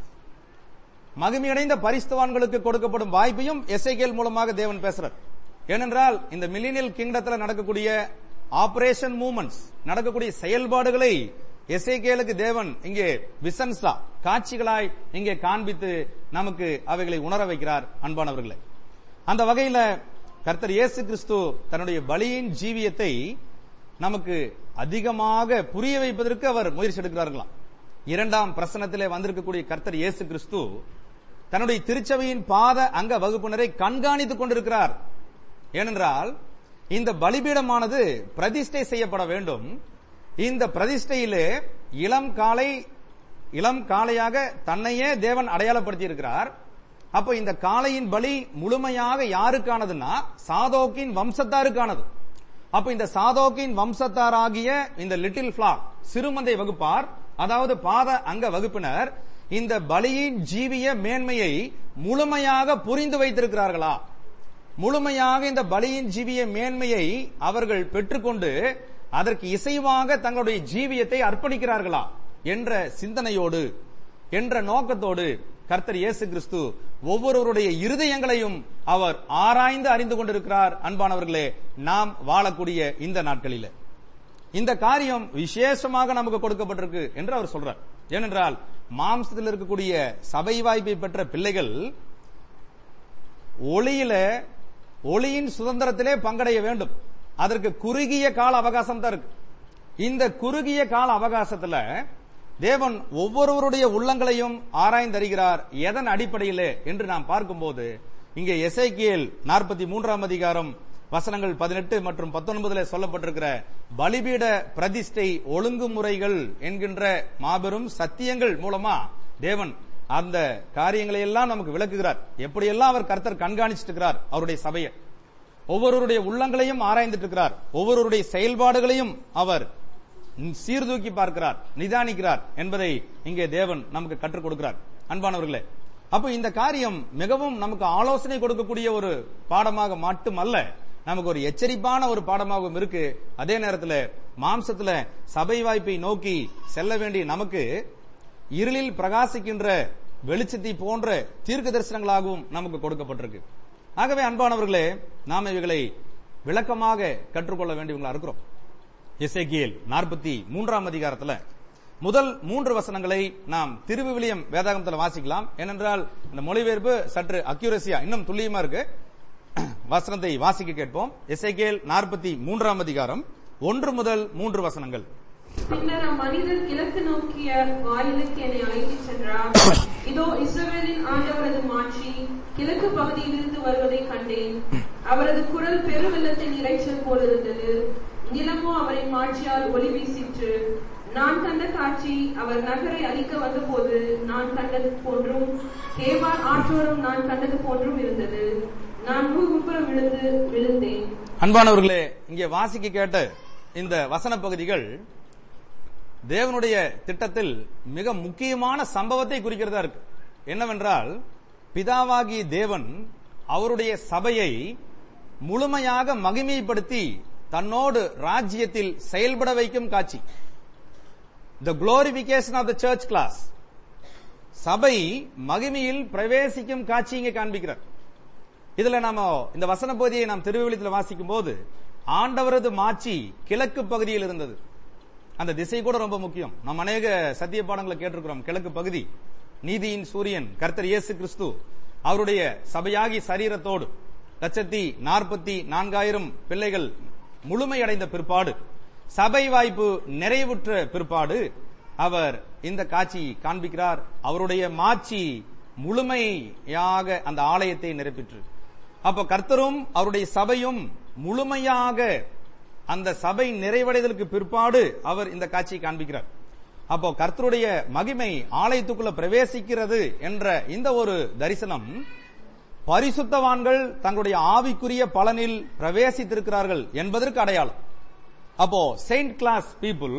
மகிமையடைந்த பரிஸ்தவான்களுக்கு கொடுக்கப்படும் வாய்ப்பையும் எஸ்ஐகேல் மூலமாக தேவன் பேசுறார் ஏனென்றால் இந்த மில்லினியல் கிங்டத்தில் நடக்கக்கூடிய ஆபரேஷன் மூவ்மெண்ட்ஸ் நடக்கக்கூடிய செயல்பாடுகளை எஸ்ஐகேலுக்கு தேவன் இங்கே விசன்ஸா காட்சிகளாய் இங்கே காண்பித்து நமக்கு அவைகளை உணர வைக்கிறார் அன்பானவர்களே அந்த வகையில கர்த்தர் இயேசு கிறிஸ்து தன்னுடைய பலியின் ஜீவியத்தை நமக்கு அதிகமாக புரிய வைப்பதற்கு அவர் முயற்சி எடுக்கிறார்களாம் இரண்டாம் பிரசனத்திலே வந்திருக்கக்கூடிய கர்த்தர் இயேசு கிறிஸ்து தன்னுடைய திருச்சபையின் பாத அங்க வகுப்பினரை கண்காணித்துக் கொண்டிருக்கிறார் ஏனென்றால் இந்த பலிபீடமானது பிரதிஷ்டை செய்யப்பட வேண்டும் இந்த பிரதிஷ்டையிலே இளம் காலை இளம் காளையாக தன்னையே தேவன் அடையாளப்படுத்தி இருக்கிறார் அப்ப இந்த காளையின் பலி முழுமையாக யாருக்கானதுன்னா சாதோக்கின் வம்சத்தாருக்கானது அப்ப இந்த சாதோக்கின் வம்சத்தாராகிய இந்த லிட்டில் பிளாக் சிறுமந்தை வகுப்பார் அதாவது பாத அங்க வகுப்பினர் இந்த பலியின் ஜீவிய மேன்மையை முழுமையாக புரிந்து வைத்திருக்கிறார்களா முழுமையாக இந்த பலியின் ஜீவிய மேன்மையை அவர்கள் பெற்றுக்கொண்டு அதற்கு இசைவாக தங்களுடைய ஜீவியத்தை அர்ப்பணிக்கிறார்களா என்ற சிந்தனையோடு என்ற நோக்கத்தோடு கர்த்தர் இயேசு கிறிஸ்து ஒவ்வொருவருடைய இருதயங்களையும் அவர் ஆராய்ந்து அறிந்து கொண்டிருக்கிறார் அன்பானவர்களே நாம் வாழக்கூடிய இந்த நாட்களிலே இந்த காரியம் விசேஷமாக நமக்கு கொடுக்கப்பட்டிருக்கு என்று அவர் சொல்றார் ஏனென்றால் மாம்சத்தில் இருக்கக்கூடிய சபை வாய்ப்பை பெற்ற பிள்ளைகள் ஒளியில ஒளியின் சுதந்திரத்திலே பங்கடைய வேண்டும் அதற்கு குறுகிய கால அவகாசம் தான் இருக்கு இந்த குறுகிய கால அவகாசத்துல தேவன் ஒவ்வொருவருடைய உள்ளங்களையும் ஆராய்ந்தறிகிறார் எதன் அடிப்படையிலே என்று நாம் பார்க்கும்போது இங்கே எசைக்கியல் நாற்பத்தி மூன்றாம் அதிகாரம் வசனங்கள் பதினெட்டு மற்றும் பத்தொன்பதுல சொல்லப்பட்டிருக்கிற பலிபீட பிரதிஷ்டை ஒழுங்குமுறைகள் என்கின்ற மாபெரும் சத்தியங்கள் மூலமா தேவன் அந்த காரியங்களை எல்லாம் நமக்கு விளக்குகிறார் எப்படியெல்லாம் அவர் கர்த்தர் கண்காணிச்சிட்டு இருக்கிறார் அவருடைய சபையை ஒவ்வொருவருடைய உள்ளங்களையும் ஆராய்ந்துட்டு இருக்கிறார் ஒவ்வொருவருடைய செயல்பாடுகளையும் அவர் சீர்தூக்கி பார்க்கிறார் நிதானிக்கிறார் என்பதை இங்கே தேவன் நமக்கு கற்றுக் கொடுக்கிறார் அன்பானவர்களே அப்போ இந்த காரியம் மிகவும் நமக்கு ஆலோசனை கொடுக்கக்கூடிய ஒரு பாடமாக மட்டுமல்ல நமக்கு ஒரு எச்சரிப்பான ஒரு பாடமாகவும் இருக்கு அதே நேரத்தில் மாம்சத்துல சபை வாய்ப்பை நோக்கி செல்ல வேண்டிய நமக்கு இருளில் பிரகாசிக்கின்ற வெளிச்சத்தை போன்ற தீர்க்க தரிசனங்களாகவும் நமக்கு கொடுக்கப்பட்டிருக்கு ஆகவே அன்பானவர்களே நாம் இவைகளை விளக்கமாக கற்றுக்கொள்ள வேண்டியவங்களா இருக்கிறோம் எசேக்கியேல் நாற்பத்தி மூன்றாம் அதிகாரத்துல முதல் மூன்று வசனங்களை நாம் திருவிவிலியம் வேதாகமத்தில் வாசிக்கலாம் ஏனென்றால் இந்த மொழிபெயர்ப்பு சற்று அக்யூரசியா இன்னும் துல்லியமா இருக்கு வசனத்தை வாசிக்க கேட்போம் எசேக்கியேல் நாற்பத்தி மூன்றாம் அதிகாரம் ஒன்று முதல் மூன்று வசனங்கள் பின்னர் அம்மனிதர் கிழக்கு நோக்கிய வாயிலுக்கு என்னை அழைத்துச் சென்றார் இதோ இஸ்ரவேலின் ஆண்டவரது மாட்சி கிழக்கு பகுதியிலிருந்து வருவதை கண்டேன் அவரது குரல் பெருவெள்ளத்தின் இரைச்சல் போலிருந்தது நிலமோ அவரின் மாட்சியால் ஒளி வீசிற்று நான் கண்ட காட்சி அவர் நகரை அழிக்க வந்தபோது நான் கண்டது போன்றும் தேவார் ஆற்றோரும் நான் கண்டது போன்றும் இருந்தது நான் முகுப்புறம் விழுந்து விழுந்தேன் அன்பானவர்களே இங்கே வாசிக்க கேட்ட இந்த வசன பகுதிகள் தேவனுடைய திட்டத்தில் மிக முக்கியமான சம்பவத்தை குறிக்கிறதா இருக்கு என்னவென்றால் பிதாவாகிய தேவன் அவருடைய சபையை முழுமையாக மகிமைப்படுத்தி தன்னோடு ராஜ்யத்தில் செயல்பட வைக்கும் காட்சி the glorification of the church class சபை மகிமையில் பிரவேசிக்கும் காட்சி இங்கே காண்பிக்கிறார் இதுல நாம இந்த வசன பகுதியை நாம் திருவிழித்தில் வாசிக்கும் போது ஆண்டவரது மாட்சி கிழக்கு பகுதியில் இருந்தது அந்த திசை கூட ரொம்ப முக்கியம் நாம் அநேக சத்திய பாடங்களை கேட்டிருக்கிறோம் கிழக்கு பகுதி நீதியின் சூரியன் கர்த்தர் இயேசு கிறிஸ்து அவருடைய சபையாகி சரீரத்தோடு லட்சத்தி நாற்பத்தி நான்காயிரம் பிள்ளைகள் முழுமையடைந்த பிற்பாடு சபை வாய்ப்பு நிறைவுற்ற பிற்பாடு அவர் இந்த காட்சி காண்பிக்கிறார் அவருடைய மாட்சி முழுமையாக அந்த ஆலயத்தை நிரப்பிற்று அப்ப கர்த்தரும் அவருடைய சபையும் முழுமையாக அந்த சபை நிறைவடைதலுக்கு பிற்பாடு அவர் இந்த காட்சியை காண்பிக்கிறார் அப்போ கர்த்தருடைய மகிமை ஆலயத்துக்குள்ள பிரவேசிக்கிறது என்ற இந்த ஒரு தரிசனம் பரிசுத்தவான்கள் தங்களுடைய ஆவிக்குரிய பலனில் பிரவேசித்திருக்கிறார்கள் என்பதற்கு அடையாளம் அப்போ செயின்ட் கிளாஸ் பீப்புள்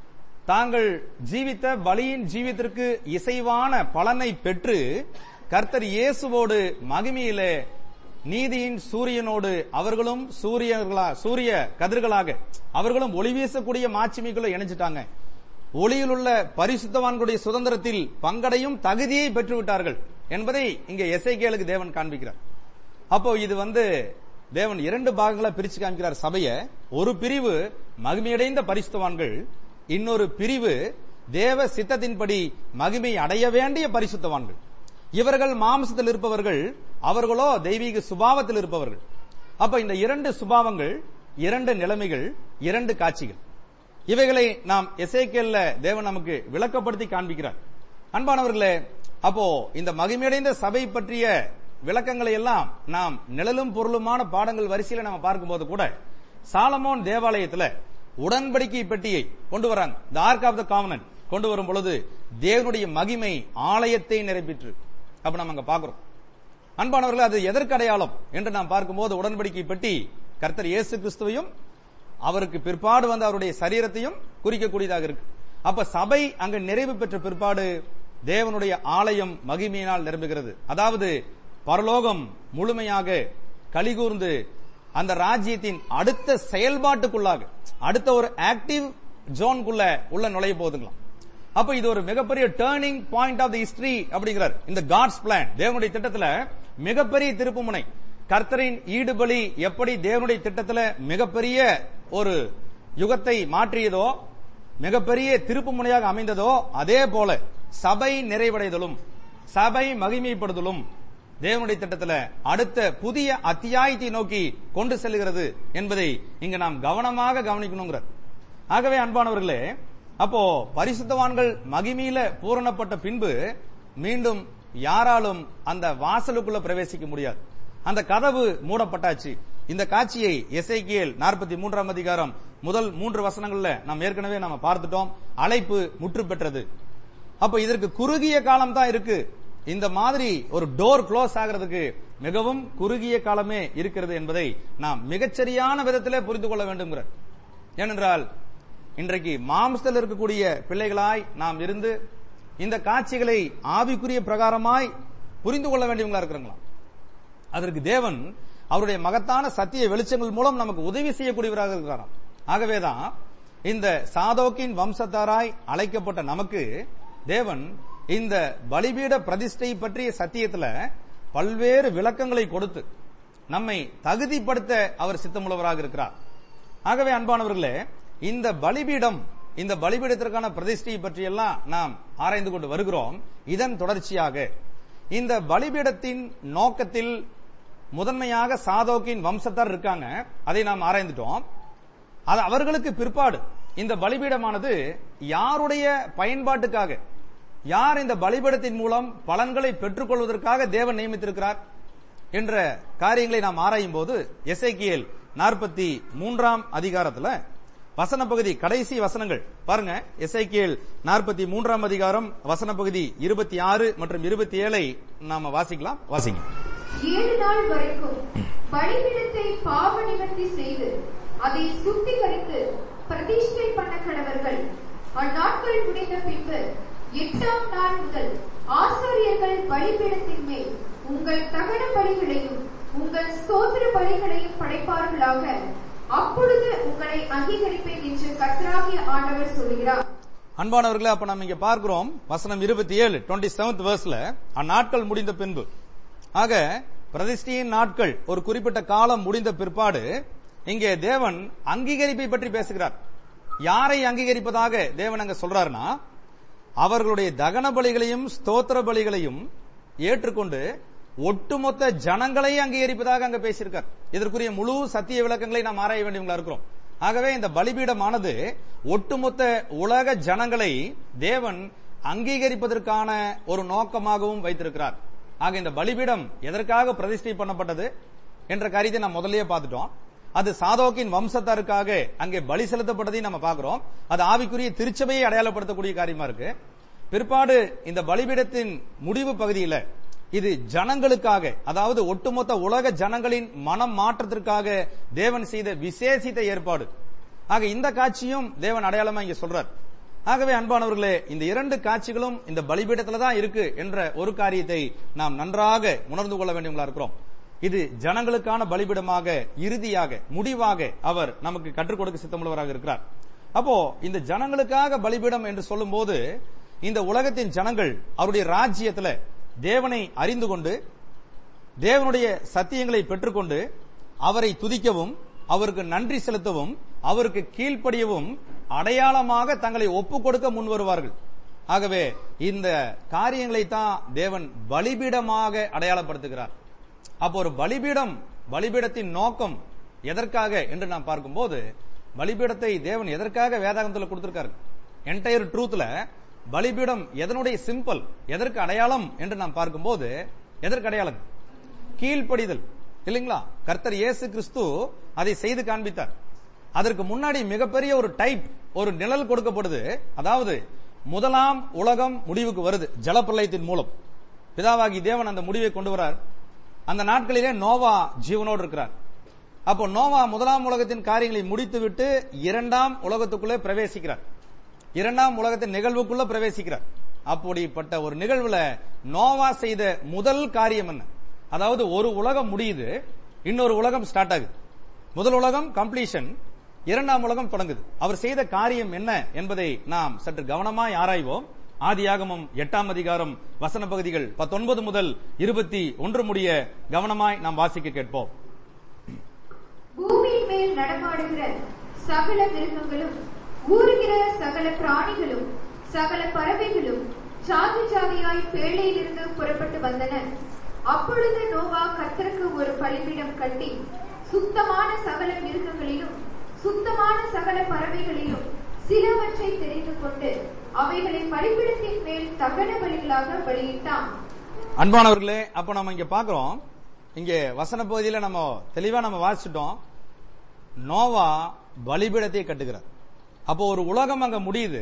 தாங்கள் ஜீவித்த பலியின் ஜீவித்திற்கு இசைவான பலனை பெற்று கர்த்தர் இயேசுவோடு மகிமையிலே நீதியின் சூரியனோடு அவர்களும் சூரியர்களா சூரிய கதிர்களாக அவர்களும் ஒளி வீசக்கூடிய மாட்சிமைக்குள்ள இணைஞ்சிட்டாங்க ஒளியில் உள்ள பரிசுத்தவான்களுடைய சுதந்திரத்தில் பங்கடையும் தகுதியை பெற்று விட்டார்கள் என்பதை இங்க எஸ்ஐகேலுக்கு தேவன் காண்பிக்கிறார் அப்போ இது வந்து தேவன் இரண்டு பாகங்களா பிரிச்சு காமிக்கிறார் சபைய ஒரு பிரிவு மகிமையடைந்த பரிசுத்தவான்கள் இன்னொரு பிரிவு தேவ சித்தத்தின்படி மகிமை அடைய வேண்டிய பரிசுத்தவான்கள் இவர்கள் மாம்சத்தில் இருப்பவர்கள் அவர்களோ தெய்வீக சுபாவத்தில் இருப்பவர்கள் அப்ப இந்த இரண்டு சுபாவங்கள் இரண்டு நிலைமைகள் இரண்டு காட்சிகள் இவைகளை நாம் எசேக்கியல்ல தேவன் நமக்கு விளக்கப்படுத்தி காண்பிக்கிறார் அன்பானவர்களே அப்போ இந்த மகிமையடைந்த சபை பற்றிய விளக்கங்களை எல்லாம் நாம் நிழலும் பொருளுமான பாடங்கள் வரிசையில நம்ம பார்க்கும்போது கூட சாலமோன் தேவாலயத்துல உடன்படிக்கை பெட்டியை கொண்டு வராங்க த ஆர்க் ஆஃப் த காமனன் கொண்டு வரும் பொழுது தேவனுடைய மகிமை ஆலயத்தை நிரப்பிற்று அப்ப நம்ம அங்க பாக்குறோம் அன்பானவர்களே அது எதற்கு அடையாளம் என்று நாம் பார்க்கும்போது உடன்படிக்கை பெட்டி கர்த்தர் இயேசு கிறிஸ்துவையும் அவருக்கு பிற்பாடு வந்து அவருடைய சரீரத்தையும் குறிக்கக்கூடியதாக இருக்கு அப்ப சபை அங்க நிறைவு பெற்ற பிற்பாடு தேவனுடைய ஆலயம் மகிமையினால் நிரம்புகிறது அதாவது பரலோகம் முழுமையாக கலிகூர்ந்து அந்த ராஜ்யத்தின் அடுத்த செயல்பாட்டுக்குள்ளாக அடுத்த ஒரு ஆக்டிவ் ஜோனுக்குள்ள உள்ள நுழைய போகுதுங்களாம் அப்ப இது ஒரு மிகப்பெரிய turning point of the history அப்படிங்கிறார் இந்த காட்ஸ் பிளான் தேவனுடைய திட்டத்துல மிகப்பெரிய திருப்புமுனை கர்த்தரின் ஈடுபலி எப்படி தேவனுடைய திட்டத்துல மிகப்பெரிய ஒரு யுகத்தை மாற்றியதோ மிகப்பெரிய திருப்பு முனையாக அமைந்ததோ அதே போல சபை நிறைவடைதலும் சபை மகிமைப்படுதலும் தேவனுடைய திட்டத்துல அடுத்த புதிய அத்தியாயத்தை நோக்கி கொண்டு செல்கிறது என்பதை இங்க நாம் கவனமாக கவனிக்கணுங்கிறார் ஆகவே அன்பானவர்களே அப்போ பரிசுத்தவான்கள் மகிமையில பூரணப்பட்ட பின்பு மீண்டும் யாராலும் அந்த வாசலுக்குள்ள பிரவேசிக்க முடியாது அந்த கதவு மூடப்பட்டாச்சு இந்த காட்சியை எஸ்ஐகியல் நாற்பத்தி மூன்றாம் அதிகாரம் முதல் மூன்று வசனங்கள்ல நாம் ஏற்கனவே நாம பார்த்துட்டோம் அழைப்பு முற்று பெற்றது அப்ப இதற்கு குறுகிய காலம் தான் இருக்கு இந்த மாதிரி ஒரு டோர் க்ளோஸ் ஆகிறதுக்கு மிகவும் குறுகிய காலமே இருக்கிறது என்பதை நாம் மிகச்சரியான விதத்திலே புரிந்து கொள்ள வேண்டும்ங்கிறார் ஏனென்றால் இன்றைக்கு மாம்சத்தில் இருக்கக்கூடிய பிள்ளைகளாய் நாம் இருந்து இந்த காட்சிகளை ஆவிக்குரிய பிரகாரமாய் புரிந்து கொள்ள வேண்டியவங்களா இருக்கிறாங்களா அதற்கு தேவன் அவருடைய மகத்தான சத்திய வெளிச்சங்கள் மூலம் நமக்கு உதவி செய்யக்கூடியவராக இருக்கிறாராம் ஆகவேதான் இந்த சாதோக்கின் வம்சத்தாராய் அழைக்கப்பட்ட நமக்கு தேவன் இந்த பலிபீட பிரதிஷ்டை பற்றிய சத்தியத்துல பல்வேறு விளக்கங்களை கொடுத்து நம்மை தகுதிப்படுத்த அவர் சித்தமுள்ளவராக இருக்கிறார் ஆகவே அன்பானவர்களே இந்த பலிபீடம் இந்த பலிபீடத்திற்கான பிரதிஷ்டை பற்றியெல்லாம் நாம் ஆராய்ந்து கொண்டு வருகிறோம் இதன் தொடர்ச்சியாக இந்த பலிபீடத்தின் நோக்கத்தில் முதன்மையாக சாதோக்கின் வம்சத்தார் இருக்காங்க அதை நாம் ஆராய்ந்துட்டோம் அது அவர்களுக்கு பிற்பாடு இந்த பலிபீடமானது யாருடைய பயன்பாட்டுக்காக யார் இந்த பலிபீடத்தின் மூலம் பலன்களை பெற்றுக்கொள்வதற்காக தேவன் நியமித்திருக்கிறார் என்ற காரியங்களை நாம் ஆராயும் போது எஸ்ஐகியல் நாற்பத்தி மூன்றாம் அதிகாரத்துல வசன பகுதி கடைசி வசனங்கள் பாருங்க எஸ்ஐகியல் நாற்பத்தி மூன்றாம் அதிகாரம் வசன பகுதி இருபத்தி ஆறு மற்றும் இருபத்தி ஏழை நாம வாசிக்கலாம் வாசிங்க ஏழு நாள் வரைக்கும் பலிபீடத்தை பாவ நிவர்த்தி செய்து அதை சுத்திகரித்து பிரதிஷ்டை பண்ண கடவர்கள் அந்நாட்கள் முடிந்த பின்பு எட்டாம் நாள் முதல் ஆசாரியர்கள் பலிபீடத்தின் மேல் உங்கள் தகன பலிகளையும் உங்கள் ஸ்தோத்திர பலிகளையும் படைப்பார்களாக அப்பொழுது உங்களை அங்கீகரிப்பேன் என்று கர்த்தராகிய ஆண்டவர் சொல்கிறார் அன்பானவர்களே அப்ப நம்ம இங்க பார்க்கிறோம் வசனம் இருபத்தி ஏழு டுவெண்ட்டி செவன்த் வேர்ஸ்ல அந்நாட்கள் முடிந்த பின்பு ஆக பிரதிஷ்டையின் நாட்கள் ஒரு குறிப்பிட்ட காலம் முடிந்த பிற்பாடு இங்கே தேவன் அங்கீகரிப்பை பற்றி பேசுகிறார் யாரை அங்கீகரிப்பதாக தேவன் அங்க சொல்றாருன்னா அவர்களுடைய தகன பலிகளையும் ஸ்தோத்திர பலிகளையும் ஏற்றுக்கொண்டு ஒட்டுமொத்த ஜனங்களை அங்கீகரிப்பதாக அங்க பேசியிருக்கார் இதற்குரிய முழு சத்திய விளக்கங்களை நாம் ஆராய வேண்டியவங்களா இருக்கிறோம் ஆகவே இந்த பலிபீடமானது ஒட்டுமொத்த உலக ஜனங்களை தேவன் அங்கீகரிப்பதற்கான ஒரு நோக்கமாகவும் வைத்திருக்கிறார் ஆக இந்த பலிபீடம் எதற்காக பிரதிஷ்டை பண்ணப்பட்டது என்ற காரியத்தை நாம் முதல்லயே பார்த்துட்டோம் அது சாதோக்கின் வம்சத்தாருக்காக அங்கே பலி செலுத்தப்பட்டதையும் நம்ம பார்க்கிறோம் அது ஆவிக்குரிய திருச்சபையை அடையாளப்படுத்தக்கூடிய காரியமா இருக்கு பிற்பாடு இந்த பலிபீடத்தின் முடிவு பகுதியில இது ஜனங்களுக்காக அதாவது ஒட்டுமொத்த உலக ஜனங்களின் மனம் மாற்றத்திற்காக தேவன் செய்த விசேஷித்த ஏற்பாடு ஆக இந்த காட்சியும் தேவன் அடையாளமா இங்க சொல்றார் ஆகவே அன்பானவர்களே இந்த இரண்டு காட்சிகளும் இந்த பலிபீடத்துல தான் இருக்கு என்ற ஒரு காரியத்தை நாம் நன்றாக உணர்ந்து கொள்ள வேண்டியவங்களா இருக்கிறோம் இது ஜனங்களுக்கான பலிபீடமாக இறுதியாக முடிவாக அவர் நமக்கு கற்றுக் கொடுக்க சித்தமுள்ளவராக இருக்கிறார் அப்போ இந்த ஜனங்களுக்காக பலிபீடம் என்று சொல்லும்போது இந்த உலகத்தின் ஜனங்கள் அவருடைய ராஜ்யத்துல தேவனை அறிந்து கொண்டு தேவனுடைய சத்தியங்களை பெற்றுக்கொண்டு அவரை துதிக்கவும் அவருக்கு நன்றி செலுத்தவும் அவருக்கு கீழ்ப்படியவும் அடையாளமாக தங்களை ஒப்புக் கொடுக்க முன் வருவார்கள் ஆகவே இந்த காரியங்களை தான் தேவன் பலிபீடமாக அடையாளப்படுத்துகிறார் அப்போ ஒரு பலிபீடம் பலிபீடத்தின் நோக்கம் எதற்காக என்று நாம் பார்க்கும்போது பலிபீடத்தை தேவன் எதற்காக வேதாகத்தில் கொடுத்திருக்காரு என்டையர் ட்ரூத்ல பலிபீடம் எதனுடைய சிம்பிள் எதற்கு அடையாளம் என்று நாம் பார்க்கும்போது எதற்கு அடையாளம் கீழ்ப்படிதல் இல்லைங்களா கர்த்தர் இயேசு கிறிஸ்து அதை செய்து காண்பித்தார் அதற்கு முன்னாடி மிகப்பெரிய ஒரு டைப் ஒரு நிழல் கொடுக்கப்படுது அதாவது முதலாம் உலகம் முடிவுக்கு வருது ஜலப்பிரளயத்தின் மூலம் பிதாவாகி தேவன் அந்த முடிவை கொண்டு வரார் அந்த நாட்களிலே நோவா ஜீவனோடு இருக்கிறார் அப்போ நோவா முதலாம் உலகத்தின் காரியங்களை முடித்துவிட்டு இரண்டாம் உலகத்துக்குள்ளே பிரவேசிக்கிறார் இரண்டாம் உலகத்தின் நிகழ்வுக்குள்ள பிரவேசிக்கிறார் அப்படிப்பட்ட ஒரு நிகழ்வுல நோவா செய்த முதல் காரியம் என்ன அதாவது ஒரு உலகம் முடியுது இன்னொரு உலகம் ஸ்டார்ட் ஆகுது முதல் உலகம் கம்ப்ளீஷன் இரண்டாம் உலகம் தொடங்குது அவர் செய்த காரியம் என்ன என்பதை நாம் சற்று கவனமாய் ஆராய்வோம் ஆதியாகமம் எட்டாம் அதிகாரம் வசன பகுதிகள் பத்தொன்பது முதல் இருபத்தி ஒன்று முடிய கவனமாய் நாம் வாசிக்க கேட்போம் பூமியின் மேல் நடமாடுகிற சகல மிருகங்களும் ஊறுகிற சகல பிராணிகளும் சகல பறவைகளும் ஜாதி ஜாதியாய் பேழையிலிருந்து புறப்பட்டு வந்தன அப்பொழுது நோவா கர்த்தருக்கு ஒரு பலிபீடம் கட்டி சுத்தமான சகல மிருகங்களிலும் சுத்தமான சகல பறவைகளிலும் சிலவற்றை தெரிந்து கொண்டு அவைகளை பலிபீடத்தின் மேல் தகன பலிகளாக பலியிட்டான் அன்பானவர்களே அப்ப நம்ம இங்க பாக்குறோம் இங்க வசன பகுதியில நம்ம தெளிவா நம்ம வாசிச்சிட்டோம் நோவா பலிபீடத்தை கட்டுகிறார் அப்போ ஒரு உலகம் அங்க முடியுது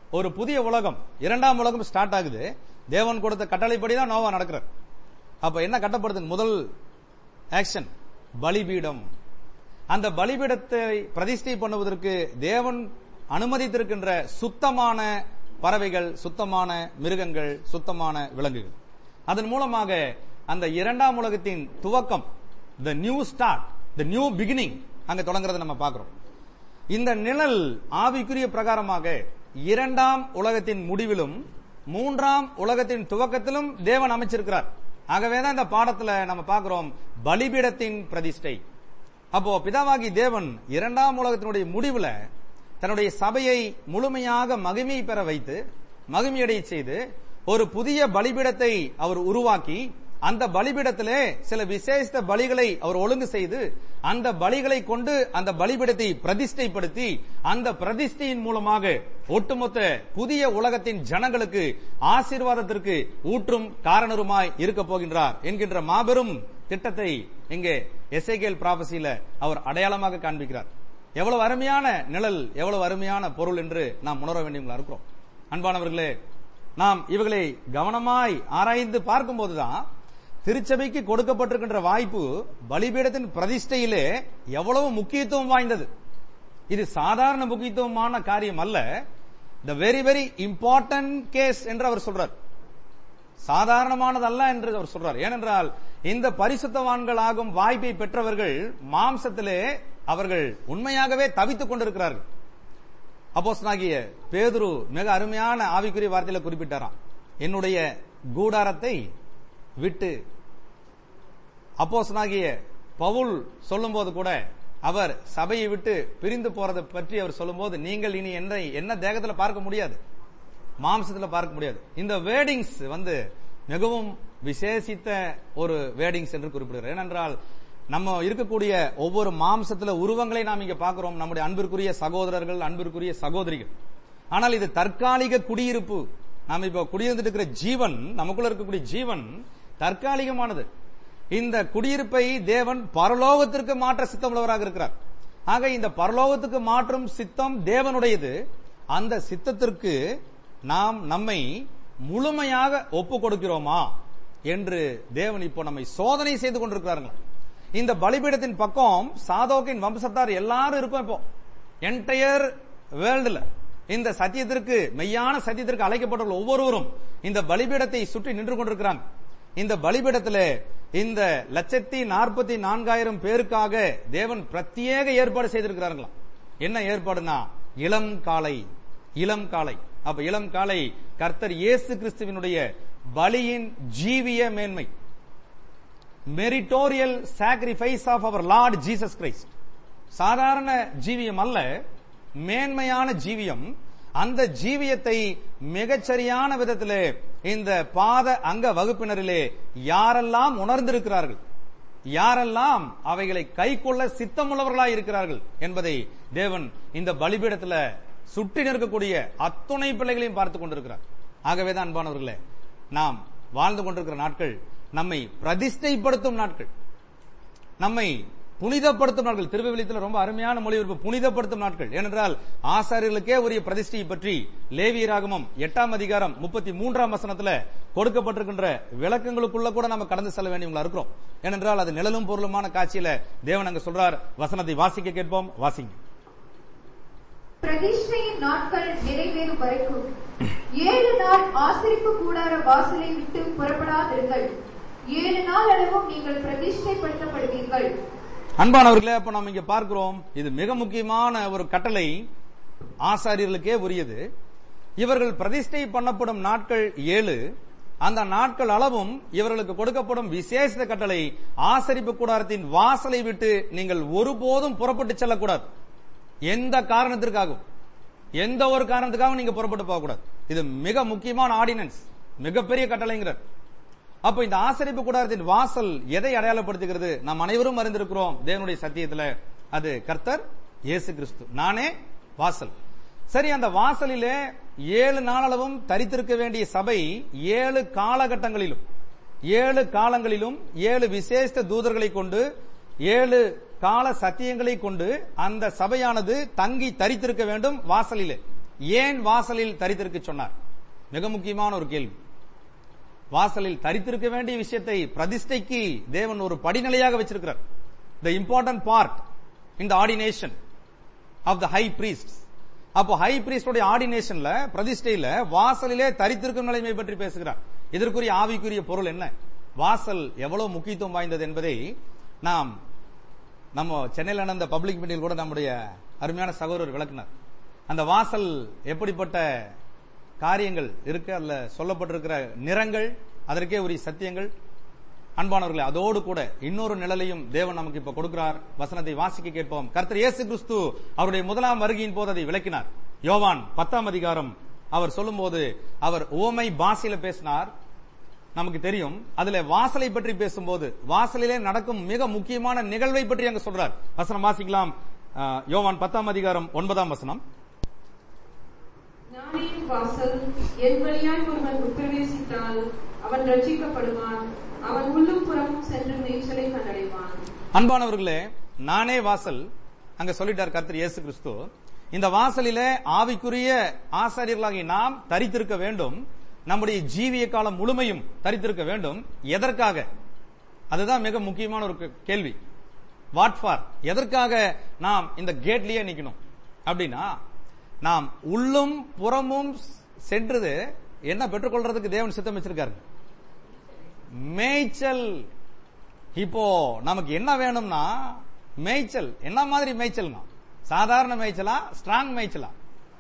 ஒரு புதிய உலகம் இரண்டாம் உலகம் ஸ்டார்ட் ஆகுது தேவன் கொடுத்த கட்டளைப்படி தான் நோவா நடக்கிறார் அப்ப என்ன கட்டப்படுது முதல் ஆக்ஷன் பலிபீடம் அந்த பலிபீடத்தை பிரதிஷ்டை பண்ணுவதற்கு தேவன் அனுமதித்திருக்கின்ற சுத்தமான பறவைகள் சுத்தமான மிருகங்கள் சுத்தமான விலங்குகள் அதன் மூலமாக அந்த இரண்டாம் உலகத்தின் துவக்கம் the new start the new beginning அங்க தொடங்குறதை நம்ம பார்க்கிறோம் இந்த நிழல் ஆவிக்குரிய பிரகாரமாக இரண்டாம் உலகத்தின் முடிவிலும் மூன்றாம் உலகத்தின் துவக்கத்திலும் தேவன் அமைச்சிருக்கிறார் ஆகவேதான் இந்த பாடத்துல நம்ம பார்க்கிறோம் பலிபீடத்தின் பிரதிஷ்டை அப்போ பிதாவாகி தேவன் இரண்டாம் உலகத்தினுடைய முடிவுல தன்னுடைய சபையை முழுமையாக மகிமை பெற வைத்து மகிமையடை செய்து ஒரு புதிய பலிபீடத்தை அவர் உருவாக்கி அந்த பலிபீடத்திலே சில விசேஷ பலிகளை அவர் ஒழுங்கு செய்து அந்த பலிகளை கொண்டு அந்த பலிபீடத்தை பிரதிஷ்டைப்படுத்தி அந்த பிரதிஷ்டையின் மூலமாக ஒட்டுமொத்த புதிய உலகத்தின் ஜனங்களுக்கு ஆசீர்வாதத்திற்கு ஊற்றும் காரணருமாய் இருக்க போகின்றார் என்கின்ற மாபெரும் திட்டத்தை இங்கே எஸ்ஐகேல் பிராபசியில அவர் அடையாளமாக காண்பிக்கிறார் எவ்வளவு அருமையான நிழல் எவ்வளவு அருமையான பொருள் என்று நாம் உணர வேண்டியவங்களா இருக்கிறோம் அன்பானவர்களே நாம் இவர்களை கவனமாய் ஆராய்ந்து பார்க்கும்போதுதான் திருச்சபைக்கு கொடுக்கப்பட்டிருக்கின்ற வாய்ப்பு பலிபீடத்தின் பிரதிஷ்டையிலே எவ்வளவு முக்கியத்துவம் வாய்ந்தது இது சாதாரண முக்கியத்துவமான காரியம் அல்ல the very very important case என்று அவர் சொல்றார் சாதாரணமானதல்ல என்று அவர் சொல்றார் ஏனென்றால் இந்த பரிசுத்தவான்கள் ஆகும் வாய்ப்பை பெற்றவர்கள் மாம்சத்திலே அவர்கள் உண்மையாகவே தவித்துக் கொண்டிருக்கிறார்கள் அப்போஸ்தலனாகிய பேதுரு மிக அருமையான ஆவிக்குரிய வார்த்தையில குறிப்பிட்டாராம் என்னுடைய கூடாரத்தை விட்டு அப்போஸ்தலனாகிய பவுல் சொல்லும்போது கூட அவர் சபையை விட்டு பிரிந்து போறதை பற்றி அவர் சொல்லும்போது நீங்கள் இனி என்ன என்ன தேகத்துல பார்க்க முடியாது மாம்சத்துல பார்க்க முடியாது இந்த வேர்டிங்ஸ் வந்து மிகவும் விசேஷித்த ஒரு வேர்டிங்ஸ் என்று குறிப்பிடுகிறார் ஏனென்றால் நம்ம இருக்கக்கூடிய ஒவ்வொரு மாம்சத்துல உருவங்களை நாம் இங்க பார்க்கிறோம் நம்முடைய அன்பிற்குரிய சகோதரர்கள் அன்பிற்குரிய சகோதரிகள் ஆனால் இது தற்காலிக குடியிருப்பு நாம் இப்ப குடியிருந்துட்டு இருக்கிற ஜீவன் நமக்குள்ள இருக்கக்கூடிய ஜீவன் தற்காலிகமானது இந்த குடியிருப்பை தேவன் பரலோகத்திற்கு மாற்ற சித்தமுள்ளவராக இருக்கிறார் ஆக இந்த பரலோகத்துக்கு மாற்றும் சித்தம் தேவனுடையது அந்த சித்தத்திற்கு நாம் நம்மை முழுமையாக ஒப்பு கொடுக்கிறோமா என்று தேவன் இப்போ நம்மை சோதனை செய்து கொண்டிருக்கிறார்கள் இந்த பலிபீடத்தின் பக்கம் சாதோக்கின் வம்சத்தார் எல்லாரும் இருப்போம் இப்போ என்டையர் வேர்ல்டுல இந்த சத்தியத்திற்கு மெய்யான சத்தியத்திற்கு அழைக்கப்பட்டுள்ள ஒவ்வொருவரும் இந்த பலிபீடத்தை சுற்றி நின்று கொண்டிருக்கிறாங்க இந்த பலிபீடத்தில் இந்த லட்சத்தி நாற்பத்தி நான்காயிரம் பேருக்காக தேவன் பிரத்யேக ஏற்பாடு செய்திருக்கிறார்களாம் என்ன ஏற்பாடுனா இளம் காலை இளம் காலை அப்ப இளம் காலை கர்த்தர் இயேசு கிறிஸ்துவினுடைய பலியின் ஜீவிய மேன்மை meritorial sacrifice of our Lord Jesus Christ சாதாரண ஜீவியம் அல்ல மேன்மையான ஜீவியம் அந்த ஜீவியத்தை மிகச்சரியான விதத்திலே இந்த பாத அங்க வகுப்பினரிலே யாரெல்லாம் உணர்ந்திருக்கிறார்கள் யாரெல்லாம் அவைகளை கைக்கொள்ள சித்தமுள்ளவர்களாய் இருக்கிறார்கள் என்பதை தேவன் இந்த பலிபீடத்துல சுற்றி நிற்கக்கூடிய அத்துணை பிள்ளைகளையும் பார்த்துக் கொண்டிருக்கிறார் ஆகவேதான் அன்பானவர்களே நாம் வாழ்ந்து கொண்டிருக்கிற நாட்கள் நம்மை பிரதிஷ்டைப்படுத்தும் நாட்கள் நம்மை புனிதப்படுத்தும் நாட்கள் திருவிழித்தில் ரொம்ப அருமையான மொழிபெயர்ப்பு புனிதப்படுத்தும் நாட்கள் ஏனென்றால் ஆசாரியர்களுக்கே உரிய பிரதிஷ்டையை பற்றி லேவியராகமம் எட்டாம் அதிகாரம் முப்பத்தி மூன்றாம் வசனத்துல கொடுக்கப்பட்டிருக்கின்ற விளக்கங்களுக்குள்ள கூட நம்ம கடந்து செல்ல வேண்டியவங்களா இருக்கிறோம் ஏனென்றால் அது நிழலும் பொருளுமான காட்சியில தேவன் அங்க சொல்றார் வசனத்தை வாசிக்க கேட்போம் வாசிங்க பிரதிஷ்டையின் நாட்கள் நிறைவேறும் வரைக்கும் ஏழு நாள் ஆசிரிப்பு கூடார வாசலை விட்டு புறப்படாதிருங்கள் ஏழு நாள் அளவும் நீங்கள் பிரதிஷ்டைப்படுத்தப்படுவீர்கள் அன்பானவர்களே அப்ப நம்ம இங்க பார்க்கிறோம் இது மிக முக்கியமான ஒரு கட்டளை ஆசாரியர்களுக்கே உரியது இவர்கள் பிரதிஷ்டை பண்ணப்படும் நாட்கள் ஏழு அந்த நாட்கள் அளவும் இவர்களுக்கு கொடுக்கப்படும் விசேஷ கட்டளை ஆசரிப்பு கூடாரத்தின் வாசலை விட்டு நீங்கள் ஒருபோதும் புறப்பட்டு செல்லக்கூடாது எந்த காரணத்திற்காகவும் எந்த ஒரு காரணத்துக்காகவும் நீங்க புறப்பட்டு போகக்கூடாது இது மிக முக்கியமான ஆர்டினன்ஸ் மிகப்பெரிய கட்டளைங்கிறார் அப்ப இந்த ஆசரிப்பு கூடாரத்தின் வாசல் எதை அடையாளப்படுத்துகிறது நாம் அனைவரும் அறிந்திருக்கிறோம் தேவனுடைய சத்தியத்துல அது கர்த்தர் இயேசு கிறிஸ்து நானே வாசல் சரி அந்த வாசலிலே ஏழு நாளளவும் தரித்திருக்க வேண்டிய சபை ஏழு காலகட்டங்களிலும் ஏழு காலங்களிலும் ஏழு விசேஷ தூதர்களை கொண்டு ஏழு கால சத்தியங்களை கொண்டு அந்த சபையானது தங்கி தரித்திருக்க வேண்டும் வாசலிலே ஏன் வாசலில் தரித்திருக்க சொன்னார் மிக முக்கியமான ஒரு கேள்வி வாசலில் தரித்திருக்க வேண்டிய விஷயத்தை பிரதிஷ்டைக்கு தேவன் ஒரு படிநிலையாக வச்சிருக்கிறார் the important part in the ordination of the high priest அப்போ ஹை பிரீஸ்டோட ஆர்டினேஷன்ல பிரதிஷ்டையில வாசலிலே தரித்திருக்கும் நிலைமை பற்றி பேசுகிறார் இதற்குரிய ஆவிக்குரிய பொருள் என்ன வாசல் எவ்வளவு முக்கியத்துவம் வாய்ந்தது என்பதை நாம் நம்ம சென்னையில் நடந்த பப்ளிக் மீட்டிங் கூட நம்முடைய அருமையான சகோதரர் விளக்குனார் அந்த வாசல் எப்படிப்பட்ட காரியங்கள் இருக்கு அதுல சொல்லப்பட்டிருக்கிற நிறங்கள் அதற்கே உரிய சத்தியங்கள் அன்பானவர்களே அதோடு கூட இன்னொரு நிழலையும் தேவன் நமக்கு இப்ப கொடுக்கிறார் வசனத்தை வாசிக்க கேட்போம் கர்த்தர் இயேசு கிறிஸ்து அவருடைய முதலாம் வருகையின் போது அதை விளக்கினார் யோவான் பத்தாம் அதிகாரம் அவர் சொல்லும்போது அவர் ஓமை பாஷையில பேசினார் நமக்கு தெரியும் அதுல வாசலை பற்றி பேசும்போது வாசலிலே நடக்கும் மிக முக்கியமான நிகழ்வை பற்றி அங்க சொல்றார் வசனம் வாசிக்கலாம் அஹ், யோவான் பத்தாம் அதிகாரம் ஒன்பதாம் வசனம் நானே வாசல் என் வழியாய் ஒருவன் உட்பிரவேசித்தால் அவன் ரட்சிக்கப்படுவான் அவன் உள்ளும் புறமும் சென்று மேய்ச்சலை கண்டடைவான் அன்பானவர்களே நானே வாசல் அங்க சொல்லிட்டார் கர்த்தர் இயேசு கிறிஸ்து இந்த வாசலிலே ஆவிக்குரிய ஆசாரியர்களாகி நாம் தரித்திருக்க வேண்டும் நம்முடைய ஜீவிய காலம் முழுமையும் தரித்திருக்க வேண்டும் எதற்காக அதுதான் மிக முக்கியமான ஒரு கே- கேள்வி வாட் ஃபார் எதற்காக நாம் இந்த கேட்லயே நிக்கணும் அப்படின்னா நாம் உள்ளும் புறமும் சென்றது என்ன பெற்றுக்கொள்றதுக்கு தேவன் சித்தம் வச்சிருக்காரு மேய்ச்சல் இப்போ நமக்கு என்ன வேணும்னா மேய்ச்சல் என்ன மாதிரி மேய்ச்சல்னா சாதாரண மேய்ச்சலா ஸ்ட்ராங் மேய்ச்சலா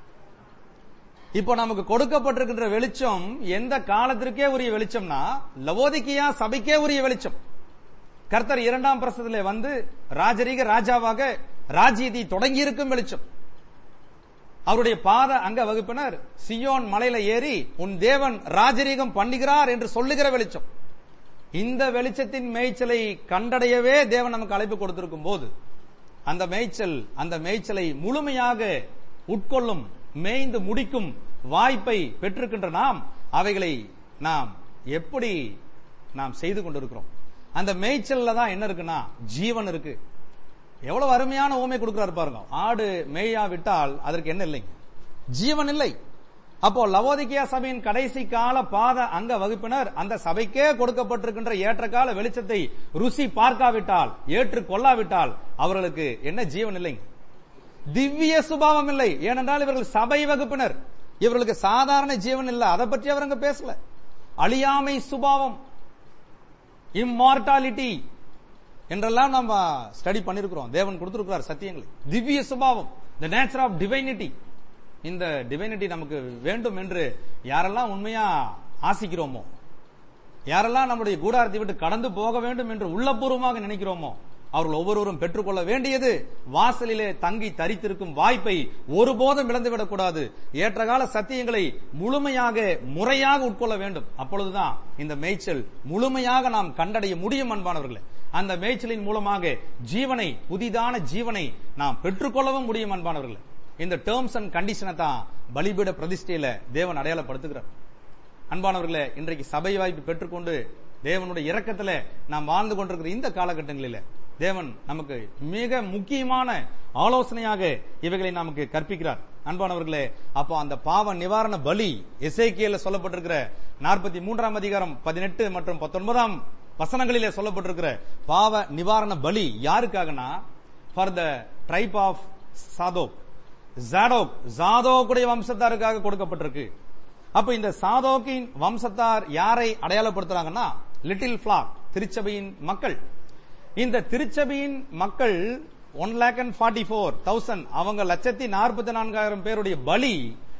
இப்போ நமக்கு கொடுக்கப்பட்டிருக்கின்ற வெளிச்சம் எந்த காலத்திற்கே உரிய வெளிச்சம்னா லவோதிக்கியா சபைக்கே உரிய வெளிச்சம் கர்த்தர் இரண்டாம் பிரசத்திலே வந்து ராஜரீக ராஜாவாக ராஜ்யத்தை தொடங்கி இருக்கும் வெளிச்சம் அவருடைய பாத அங்க வகுப்பினர் சியோன் மலையில ஏறி உன் தேவன் ராஜரீகம் பண்ணுகிறார் என்று சொல்லுகிற வெளிச்சம் இந்த வெளிச்சத்தின் மேய்ச்சலை கண்டடையவே தேவன் நமக்கு அழைப்பு கொடுத்திருக்கும் போது அந்த மேய்ச்சல் அந்த மேய்ச்சலை முழுமையாக உட்கொள்ளும் மேய்ந்து முடிக்கும் வாய்ப்பை பெற்றிருக்கின்ற நாம் அவைகளை நாம் எப்படி நாம் செய்து கொண்டிருக்கிறோம் அந்த மேய்ச்சல்ல தான் என்ன இருக்குன்னா ஜீவன் இருக்கு எவ்வளவு அருமையான ஊமை கொடுக்கிறாரு பாருங்க ஆடு மேயா விட்டால் அதற்கு என்ன இல்லைங்க ஜீவன் இல்லை அப்போ லவோதிக்கியா சபையின் கடைசி கால பாத அங்க வகுப்பினர் அந்த சபைக்கே கொடுக்கப்பட்டிருக்கின்ற ஏற்ற கால வெளிச்சத்தை ருசி பார்க்காவிட்டால் ஏற்று கொள்ளாவிட்டால் அவர்களுக்கு என்ன ஜீவன் இல்லைங்க திவ்ய சுபாவம் இல்லை ஏனென்றால் இவர்கள் சபை வகுப்பினர் இவர்களுக்கு சாதாரண ஜீவன் இல்லை அதை பற்றி அவர் அங்க பேசல அழியாமை சுபாவம் இம்மார்டாலிட்டி என்றெல்லாம் நம்ம ஸ்டடி பண்ணிருக்கிறோம் தேவன் கொடுத்திருக்கிறார் சத்தியங்களை திவ்ய சுபாவம் த நேச்சர் ஆஃப் டிவைனிட்டி இந்த டிவைனிட்டி நமக்கு வேண்டும் என்று யாரெல்லாம் உண்மையா ஆசிக்கிறோமோ யாரெல்லாம் நம்முடைய கூடாரத்தை விட்டு கடந்து போக வேண்டும் என்று உள்ளபூர்வமாக நினைக்கிறோமோ அவர்கள் ஒவ்வொருவரும் பெற்றுக்கொள்ள வேண்டியது வாசலிலே தங்கி தரித்திருக்கும் வாய்ப்பை ஒருபோதும் இழந்துவிடக்கூடாது ஏற்றகால சத்தியங்களை முழுமையாக முறையாக உட்கொள்ள வேண்டும் அப்பொழுதுதான் இந்த மேய்ச்சல் முழுமையாக நாம் கண்டடைய முடியும் அன்பானவர்களே அந்த மேய்ச்சலின் மூலமாக ஜீவனை புதிதான ஜீவனை நாம் பெற்றுக்கொள்ளவும் முடியும் அன்பானவர்களே இந்த டேர்ம்ஸ் அண்ட் கண்டிஷனை தான் பலிபீட பிரதிஷ்டையில தேவன் அடையாளப்படுத்துகிறார் அன்பானவர்களே இன்றைக்கு சபை வாய்ப்பு பெற்றுக்கொண்டு தேவனுடைய இரக்கத்துல நாம் வாழ்ந்து கொண்டிருக்கிற இந்த காலகட்டங்களில தேவன் நமக்கு மிக முக்கியமான ஆலோசனையாக இவைகளை நமக்கு கற்பிக்கிறார் அன்பானவர்களே அப்போ அந்த பாவ நிவாரண பலி எசேக்கியேல சொல்லப்பட்டிருக்கிற நாற்பத்தி மூன்றாம் அதிகாரம் பதினெட்டு மற்றும் பத்தொன்பதாம் வசனங்களிலே சொல்லப்பட்டிருக்கிற பாவ நிவாரண பலி யாருக்காகனா for the tribe of Zadok Zadok ஜாதோக்குடைய வம்சத்தாருக்காக கொடுக்கப்பட்டிருக்கு அப்ப இந்த சாதோக்கின் வம்சத்தார் யாரை அடையாளப்படுத்துறாங்கன்னா லிட்டில் ஃபிளாக் திருச்சபையின் மக்கள் இந்த திருச்சபையின் மக்கள் one lakh and forty four thousand அவங்க லட்சத்தி நாற்பத்தி நான்காயிரம் பேருடைய பலி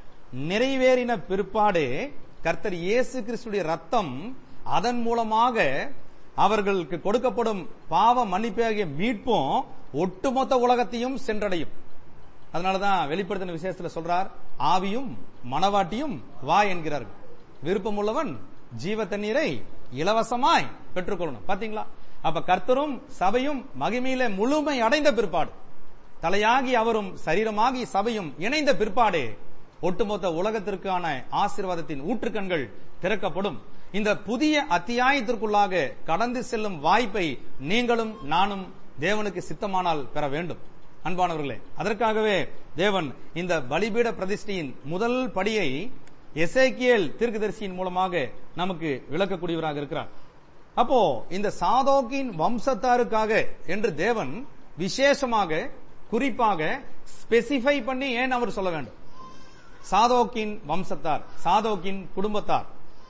நிறைவேறின பிற்பாடு கர்த்தர் இயேசு கிறிஸ்துடைய ரத்தம் அதன் மூலமாக அவர்களுக்கு கொடுக்கப்படும் பாவ மன்னிப்பாகிய மீட்பும் ஒட்டுமொத்த உலகத்தையும் சென்றடையும் அதனாலதான் வெளிப்படுத்தின விசேஷத்துல சொல்றார் ஆவியும் மணவாட்டியும் வா என்கிறார்கள் விருப்பம் உள்ளவன் ஜீவ தண்ணீரை இலவசமாய் பெற்றுக்கொள்ளணும் பாத்தீங்களா அப்ப கர்த்தரும் சபையும் மகிமையில முழுமை அடைந்த பிற்பாடு தலையாகி அவரும் சரீரமாகி சபையும் இணைந்த பிற்பாடே ஒட்டுமொத்த உலகத்திற்கான ஆசீர்வாதத்தின் ஊற்றுக்கண்கள் திறக்கப்படும் இந்த புதிய அத்தியாயத்திற்குள்ளாக கடந்து செல்லும் வாய்ப்பை நீங்களும் நானும் தேவனுக்கு சித்தமானால் பெற வேண்டும் அன்பானவர்களே அதற்காகவே தேவன் இந்த பலிபீட பிரதிஷ்டையின் முதல் படியை எசேக்கியேல் தீர்க்கதரிசியின் மூலமாக நமக்கு விளக்கக்கூடியவராக இருக்கிறார் அப்போ இந்த சாதோக்கின் வம்சத்தாருக்காக என்று தேவன் விசேஷமாக குறிப்பாக ஸ்பெசிஃபை பண்ணி ஏன் அவர் சொல்ல வேண்டும் சாதோக்கின் வம்சத்தார் சாதோக்கின் குடும்பத்தார்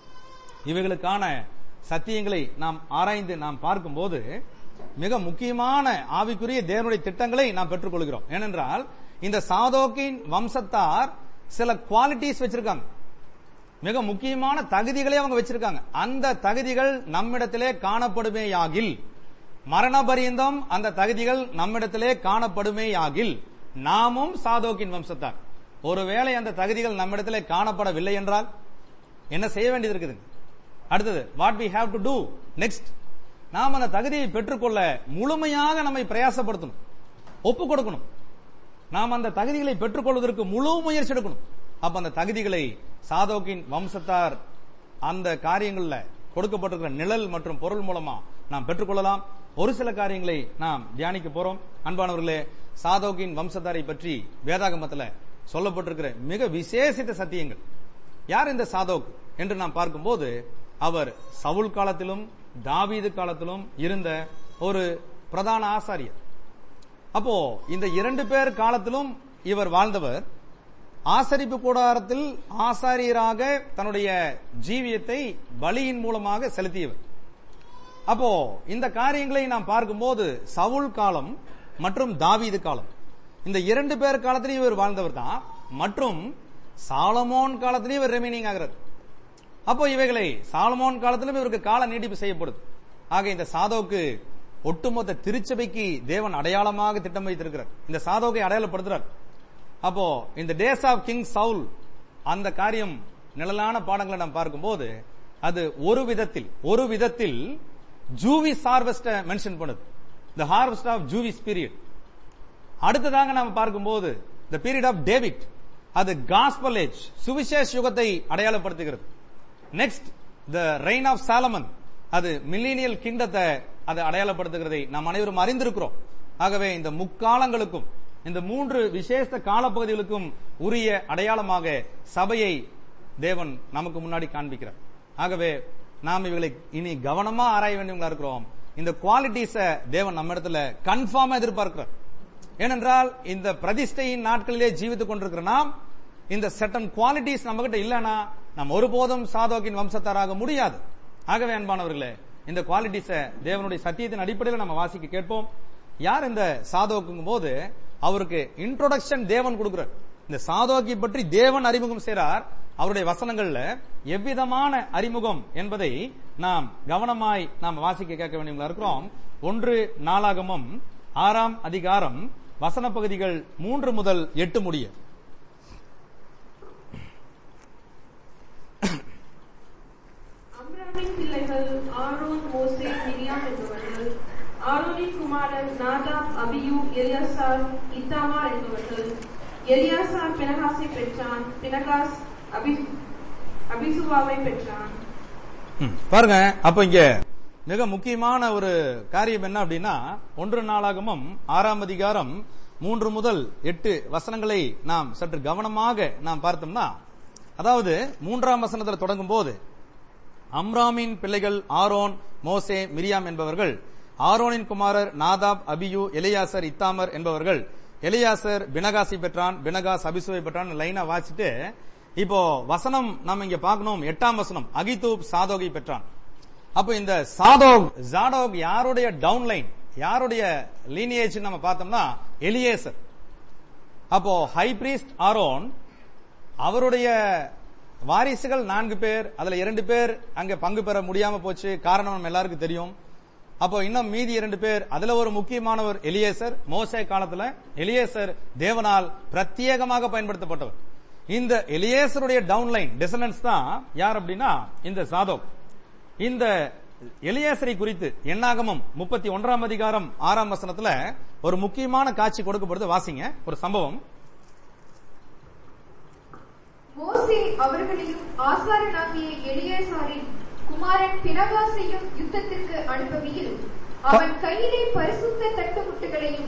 இவைகளுக்கான சத்தியங்களை நாம் ஆராய்ந்து நாம் பார்க்கும்போது மிக முக்கியமான ஆவிக்குரிய தேவனுடைய திட்டங்களை நாம் பெற்றுக்கொள்கிறோம் ஏனென்றால் இந்த சாதோக்கின் வம்சத்தார் சில குவாலிட்டிஸ் வச்சிருக்காங்க மிக முக்கியமான தகுதிகளை அவங்க வச்சிருக்காங்க அந்த தகுதிகள் நம்மிடத்திலே காணப்படுமேயாகில் மரண பரியந்தம் அந்த தகுதிகள் நம்மிடத்திலே காணப்படுமேயாகில் நாமும் சாதோக்கின் வம்சத்தார் ஒருவேளை அந்த தகுதிகள் நம்மிடத்திலே காணப்படவில்லை என்றால் என்ன செய்ய வேண்டியது இருக்குது அடுத்தது what we have to do next நாம் அந்த தகுதியை பெற்றுக்கொள்ள முழுமையாக நம்மை பிரயாசப்படுத்தணும் ஒப்பு கொடுக்கணும் நாம் அந்த தகுதிகளை பெற்றுக்கொள்வதற்கு முழு முயற்சி எடுக்கணும் அப்ப அந்த தகுதிகளை சாதோக்கின் வம்சத்தார் அந்த காரியங்கள்ல கொடுக்கப்பட்டிருக்கிற நிழல் மற்றும் பொருள் மூலமா நாம் பெற்றுக்கொள்ளலாம் ஒரு சில காரியங்களை நாம் தியானிக்க போறோம் அன்பானவர்களே சாதோக்கின் வம்சத்தாரை பற்றி வேதாகமத்துல சொல்லப்பட்டிருக்கிற மிக விசேஷித்த சத்தியங்கள் யார் இந்த சாதோக் என்று நாம் பார்க்கும்போது அவர் சவுல் காலத்திலும் தாவீது காலத்திலும் இருந்த ஒரு பிரதான ஆசாரியர் அப்போ இந்த இரண்டு பேர் காலத்திலும் இவர் வாழ்ந்தவர் ஆசரிப்பு கூடாரத்தில் ஆசாரியராக தன்னுடைய ஜீவியத்தை பலியின் மூலமாக செலுத்தியவர் அப்போ இந்த காரியங்களை நாம் பார்க்கும்போது சவுல் காலம் மற்றும் தாவீது காலம் இந்த இரண்டு பேர் காலத்திலேயும் இவர் வாழ்ந்தவர் தான் மற்றும் சாலமோன் காலத்திலேயும் இவர் ரிமைனிங் ஆகிறது அப்போ இவைகளை சாலமோன் காலத்திலும் இவருக்கு கால நீட்டிப்பு செய்யப்படுது ஆக இந்த சாதோக்கு ஒட்டுமொத்த திருச்சபைக்கு தேவன் அடையாளமாக திட்டம் வைத்திருக்கிறார் இந்த சாதோக்கை அடையாளப்படுத்துறார் அப்போ இந்த டேஸ் ஆஃப் கிங் சவுல் அந்த காரியம் நிழலான பாடங்களை நாம் பார்க்கும்போது அது ஒரு விதத்தில் ஒரு விதத்தில் ஜூவிஸ் ஹார்வெஸ்ட மென்ஷன் பண்ணுது the harvest of Jewish period அடுத்ததாக நாம் பார்க்கும்போது த பீரியட் ஆஃப் டேவிட் அது காஸ்பல் ஏஜ் சுவிசேஷ யுகத்தை அடையாளப்படுத்துகிறது next the reign of Solomon அது மில்லினியல் கிங்டத்தை அது அடையாளப்படுத்துகிறதை நாம் அனைவரும் அறிந்திருக்கிறோம் ஆகவே இந்த முக்காலங்களுக்கும் இந்த மூன்று விசேஷ காலப்பகுதிகளுக்கும் உரிய அடையாளமாக சபையை தேவன் நமக்கு முன்னாடி காண்பிக்கிறார் ஆகவே நாம் இவர்களை இனி கவனமா ஆராய வேண்டியவங்களா இருக்கிறோம் இந்த குவாலிட்டிஸ தேவன் நம்ம இடத்துல கன்ஃபார்மா எதிர்பார்க்கிறார் ஏனென்றால் இந்த பிரதிஷ்டையின் நாட்களிலே ஜீவித்துக் கொண்டிருக்கிற நாம் இந்த செட்டன் குவாலிட்டிஸ் நம்ம கிட்ட இல்லனா நாம் ஒருபோதும் சாதோக்கின் வம்சத்தாராக முடியாது ஆகவே அன்பானவர்களே இந்த குவாலிட்டிஸ தேவனுடைய சத்தியத்தின் அடிப்படையில் நம்ம வாசிக்க கேட்போம் யார் இந்த சாதோக்குங்கும் போது அவருக்கு இன்ட்ரோடக்ஷன் தேவன் கொடுக்கிறார் இந்த சாதோக்கி பற்றி தேவன் அறிமுகம் செய்றார் அவருடைய வசனங்கள்ல எவ்விதமான அறிமுகம் என்பதை நாம் கவனமாய் நாம் வாசிக்க கேட்க வேண்டியவங்களா இருக்கிறோம் ஒன்று நாளாகமம் ஆறாம் அதிகாரம் வசன பகுதிகள் மூன்று முதல் எட்டு முடிய அம்ராமின் பிள்ளைகள் ஆரோன் மோசே மிரியாம் என்பவர்கள் ஆரோனின் குமாரன் நாதாப் அபியூ எலியாசார் இத்தாமார் என்பவர்கள் எலியாசார் பினகாசை பெற்றான் பினகாஸ் அபி அபிசுவாவை பெற்றான் ம், பாருங்க அப்ப இங்க மிக முக்கியமான ஒரு காரியம் என்ன அப்படின்னா ஒன்று நாளாகமும் ஆறாம் அதிகாரம் மூன்று முதல் எட்டு வசனங்களை நாம் சற்று கவனமாக நாம் பார்த்தோம்னா அதாவது மூன்றாம் வசனத்தில் தொடங்கும் போது அம்ராமின் பிள்ளைகள் ஆரோன் மோசே மிரியாம் என்பவர்கள் ஆரோனின் குமாரர் நாதாப் அபியூ எலியாசர் இத்தாமர் என்பவர்கள் எலியாசர் பினகாசி பெற்றான் பினகாஸ் அபிசுவை பெற்றான் லைனா வாசிட்டு இப்போ வசனம் நம்ம இங்க பார்க்கணும் எட்டாம் வசனம் அகிதூப் சாதோகை பெற்றான் அப்போ இந்த சாதோக் ஜாடோக் யாருடைய டவுன்லைன் யாருடைய லீனியேஜ் நம்ம பார்த்தோம்னா எலியேசர் அப்போ ஹை பிரீஸ்ட் ஆரோன் அவருடைய வாரிசுகள் நான்கு பேர் அதுல இரண்டு பேர் அங்க பங்கு பெற முடியாம போச்சு காரணம் நம்ம எல்லாருக்கும் தெரியும் அப்போ இன்னும் மீதி இரண்டு பேர் அதுல ஒரு முக்கியமானவர் எலியேசர் மோசே காலத்துல எலியேசர் தேவனால் பிரத்யேகமாக பயன்படுத்தப்பட்டவர் இந்த எலியேசருடைய டவுன்லைன் டெசனன்ஸ் தான் யார் அப்படின்னா இந்த சாதோக் இந்த எலியேசரை குறித்து எண்ணாகமம் முப்பத்தி ஒன்றாம் அதிகாரம் ஆறாம் வசனத்துல ஒரு முக்கியமான காட்சி கொடுக்கப்படுது வாசிங்க ஒரு சம்பவம் மோசே அவர்களையும் ஆசாரனாகிய எலியாசாரின் குமாரன் பினகாசையும் யுத்தத்திற்கு அனுப்புகையில் அவன் கையிலே பரிசுத்த தட்டுமுட்டுகளையும்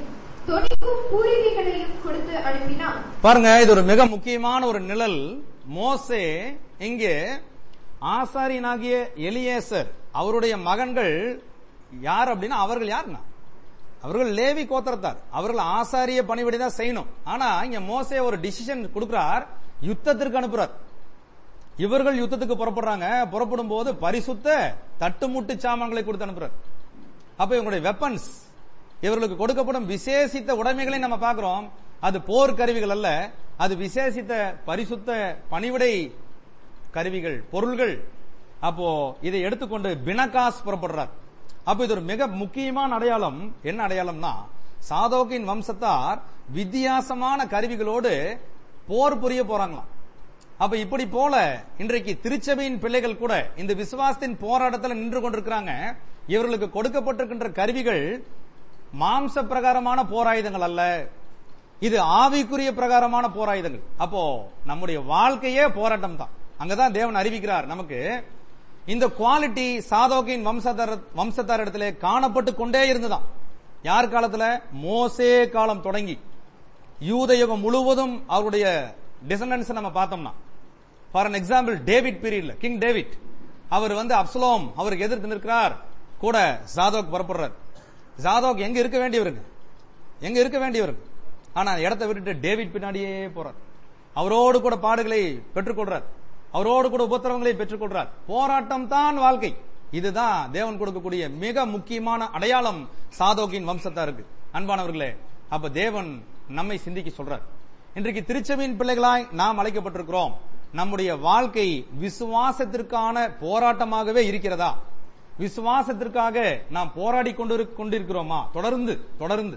தொனிக்கும் பூரிகைகளையும் கொடுத்து அனுப்பினான் பாருங்க இது ஒரு மிக முக்கியமான ஒரு நிழல் மோசே இங்கே ஆசாரியனாகிய எலியேசர் அவருடைய மகன்கள் யார் அப்படின்னா அவர்கள் யாருன்னா அவர்கள் லேவி கோத்திரத்தார் அவர்கள் ஆசாரிய பணிவிடை தான் செய்யணும் ஆனா இங்க மோசே ஒரு டிசிஷன் கொடுக்கிறார் யுத்தத்திற்கு அனுப்புறார் இவர்கள் யுத்தத்துக்கு புறப்படுறாங்க புறப்படும் போது பரிசுத்த தட்டுமுட்டு சாமான்களை கொடுத்து அனுப்புறார் அப்ப இவங்களுடைய வெப்பன்ஸ் இவர்களுக்கு கொடுக்கப்படும் விசேஷித்த உடைமைகளை நம்ம பார்க்கிறோம் அது போர் கருவிகள் அல்ல அது விசேஷித்த பரிசுத்த பணிவிடை கருவிகள் பொருள்கள் அப்போ இதை எடுத்துக்கொண்டு பினகாஸ் புறப்படுறார் அப்ப இது ஒரு மிக முக்கியமான அடையாளம் என்ன அடையாளம்னா சாதோக்கின் வம்சத்தார் வித்தியாசமான கருவிகளோடு போர் புரிய போறாங்களாம் அப்ப இப்படி போல இன்றைக்கு திருச்சபையின் பிள்ளைகள் கூட இந்த விசுவாசத்தின் போராட்டத்தில் நின்று கொண்டிருக்கிறாங்க இவர்களுக்கு கொடுக்கப்பட்டிருக்கின்ற கருவிகள் மாம்ச பிரகாரமான போராயுதங்கள் அல்ல இது ஆவிக்குரிய பிரகாரமான போராயுதங்கள் அப்போ நம்முடைய வாழ்க்கையே போராட்டம் தான் அங்கதான் தேவன் அறிவிக்கிறார் நமக்கு இந்த குவாலிட்டி சாதோக்கின் வம்சத்தார் வம்சத்தாரிடத்திலே காணப்பட்டு கொண்டே இருந்துதான் யார் காலத்துல மோசே காலம் தொடங்கி யூத யுகம் முழுவதும் அவருடைய டிசண்டன்ஸ் நம்ம பார்த்தோம்னா ஃபார் அன் எக்ஸாம்பிள் டேவிட் பீரியட்ல கிங் டேவிட் அவர் வந்து அப்சலோம் அவருக்கு எதிர்த்து நிற்கிறார் கூட ஜாதோக் புறப்படுறார் ஜாதோக் எங்க இருக்க வேண்டியவருங்க எங்க இருக்க வேண்டியவருக்கு ஆனா இடத்தை விட்டுட்டு டேவிட் பின்னாடியே போறார் அவரோடு கூட பாடுகளை பெற்றுக்கொள்றார் அவரோடு கூட உபத்திரவங்களை பெற்றுக்கொள்றார் போராட்டம் தான் வாழ்க்கை இதுதான் தேவன் கொடுக்கக்கூடிய மிக முக்கியமான அடையாளம் சாதோக்கின் வம்சத்தாருக்கு அன்பானவர்களே அப்ப தேவன் நம்மை சிந்திக்க சொல்றார் இன்றைக்கு திருச்சபையின் பிள்ளைகளாய் நாம் அழைக்கப்பட்டிருக்கிறோம் நம்முடைய வாழ்க்கை விசுவாசத்திற்கான போராட்டமாகவே இருக்கிறதா விசுவாசத்திற்காக நாம் போராடி கொண்டு கொண்டிருக்கிறோமா தொடர்ந்து தொடர்ந்து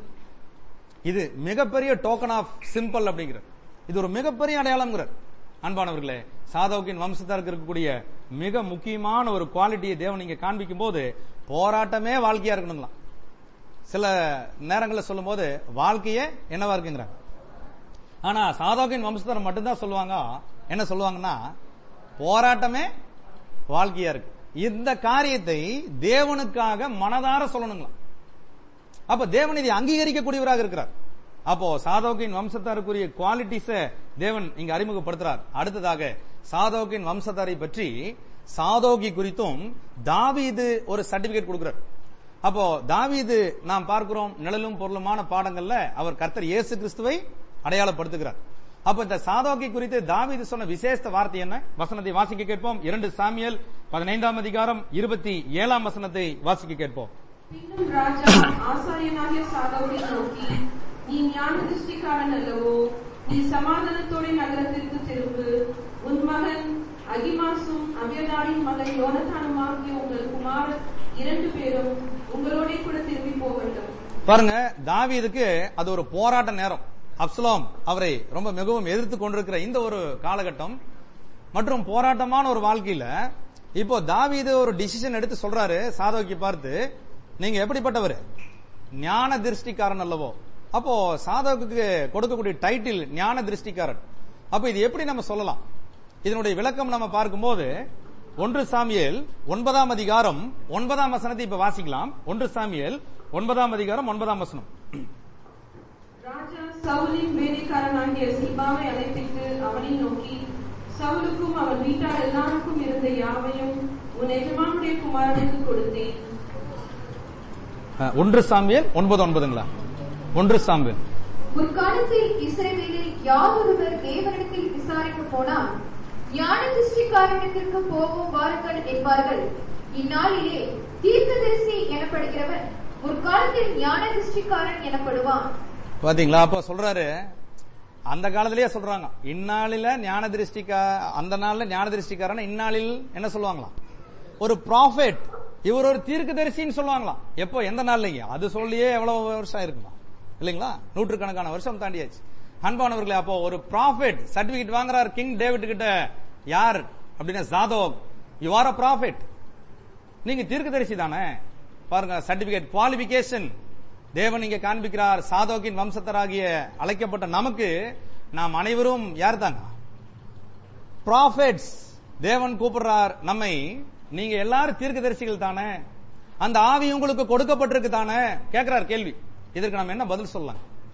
இது மிகப்பெரிய டோக்கன் ஆஃப் சிம்பிள் அப்படிங்கிறது இது ஒரு மிகப்பெரிய அடையாளம்ங்கிறார் அன்பானவர்களே சாதவுக்கின் வம்சத்தாருக்கு இருக்கக்கூடிய மிக முக்கியமான ஒரு குவாலிட்டியை தேவன் இங்க காண்பிக்கும் போது போராட்டமே வாழ்க்கையா இருக்கணுங்களாம் சில நேரங்களில் சொல்லும் போது வாழ்க்கையே என்னவா இருக்குங்கிறாங்க ஆனா சாதோக்கின் வம்சத்தார் மட்டும்தான் சொல்லுவாங்க என்ன சொல்லுவாங்கன்னா போராட்டமே வாழ்க்கையா இருக்கு இந்த காரியத்தை தேவனுக்காக மனதார சொல்லணுங்களாம் அப்ப தேவன் இதை அங்கீகரிக்கக்கூடியவராக இருக்கிறார் அப்போ சாதோக்கின் வம்சத்தாருக்குரிய குவாலிட்டிஸ தேவன் இங்க அறிமுகப்படுத்துறார் அடுத்ததாக சாதோக்கின் வம்சத்தாரை பற்றி சாதோகி குறித்தும் தாவீது ஒரு சர்டிபிகேட் கொடுக்கிறார் அப்போ தாவீது நாம் பார்க்கிறோம் நிழலும் பொருளுமான பாடங்கள்ல அவர் கர்த்தர் இயேசு கிறிஸ்துவை அடையாளப்படுத்துகிறார் அப்ப இந்த சாதோக்கி குறித்து தாவீது சொன்ன விசேஷ வார்த்தை என்ன வசனத்தை வாசிக்க கேட்போம் இரண்டு சாமியல் பதினைந்தாம் அதிகாரம் இருபத்தி ஏழாம் வசனத்தை வாசிக்க கேட்போம் பின்னும் ராஜா ஆசாரியனாகிய சாதோவை நோக்கி நீ ஞான திருஷ்டிக்காரன் அல்லவோ நீ சமாதானத்தோட நகரத்திற்கு திரும்பு உன் மகன் அகிமாசும் அபியதாரின் மகன் யோனத்தானுமாகிய உங்கள் குமாரர் இரண்டு பேரும் உங்களோட கூட திரும்பி போகட்டும் பாருங்க தாவீதுக்கு அது ஒரு போராட்ட நேரம் அப்சலோம் அவரை ரொம்ப மிகவும் எதிர்த்து கொண்டிருக்கிற இந்த ஒரு காலகட்டம் மற்றும் போராட்டமான ஒரு வாழ்க்கையில இப்போ தாவீது ஒரு டிசிஷன் எடுத்து சொல்றாரு சாதோக்கி பார்த்து நீங்க எப்படிப்பட்டவர் ஞான திருஷ்டிக்காரன் அல்லவோ அப்போ சாதோக்கு கொடுக்கக்கூடிய டைட்டில் ஞான திருஷ்டிக்காரன் அப்ப இது எப்படி நம்ம சொல்லலாம் இதனுடைய விளக்கம் நம்ம பார்க்கும்போது ஒன்று சாமியல் ஒன்பதாம் அதிகாரம் ஒன்பதாம் வசனத்தை இப்ப வாசிக்கலாம் ஒன்று சாமியல் ஒன்பதாம் அதிகாரம் ஒன்பதாம் வசனம் ராஜா சவுலின் வேலைக்காரனாகிய சிபாவை அழைப்பித்து அவனை நோக்கி சவுலுக்கும் அவன் வீட்டார் எல்லாருக்கும் இருந்த யாவையும் உன் எஜமானுடைய குமாரனுக்கு கொடுத்தேன் அஹ், ஒன்று சாமியல் ஒன்பது ஒன்பதுங்களா ஒன்று சாமியல் முற்காலத்தில் இஸ்ரவேலில் யாவொருவர் தேவனிடத்தில் விசாரிக்க போனால் ஞான திருஷ்டிக்காரனிடத்திற்கு போவோம் வாருங்கள் என்பார்கள் இந்நாளிலே தீர்க்கதரிசி எனப்படுகிறவன் முற்காலத்தில் ஞான திருஷ்டிக்காரன் எனப்படுவான் பாத்தீங்களா அப்ப சொல்றாரு அந்த காலத்திலேயே சொல்றாங்க இந்நாளில ஞான திருஷ்டிக்கா அந்த நாள்ல ஞான திருஷ்டிக்காரன் இந்நாளில் என்ன சொல்லுவாங்களாம் ஒரு ப்ராஃபெட் இவர் ஒரு தீர்க்கதரிசின்னு சொல்லுவாங்களாம் எப்போ எந்த நாள்லங்க அது சொல்லியே எவ்வளவு வருஷம் ஆயிருக்குமா இல்லைங்களா நூற்றுக்கணக்கான வருஷம் தாண்டியாச்சு அன்பானவர்களே அப்போ ஒரு ப்ராஃபெட் சர்டிபிகேட் வாங்குறார் கிங் டேவிட் கிட்ட யார் அப்படின்னா ஜாதவ் யூ ஆர் அ ப்ராஃபெட் நீங்க தீர்க்கதரிசி தானே பாருங்க சர்டிபிகேட் குவாலிபிகேஷன் தேவன் இங்க காண்பிக்கிறார் சாதோக்கின் வம்சத்தராகிய அழைக்கப்பட்ட நமக்கு நாம் அனைவரும் யார் தாங்க ப்ராஃபெட்ஸ் தேவன் கூப்பிடுறார் நம்மை நீங்க எல்லாரும் தீர்க்கதரிசிகள் தானே அந்த ஆவி உங்களுக்கு கொடுக்கப்பட்டிருக்கு தானே கேட்கிறார் கேள்வி இதற்கு நம்ம என்ன பதில் சொல்லலாம்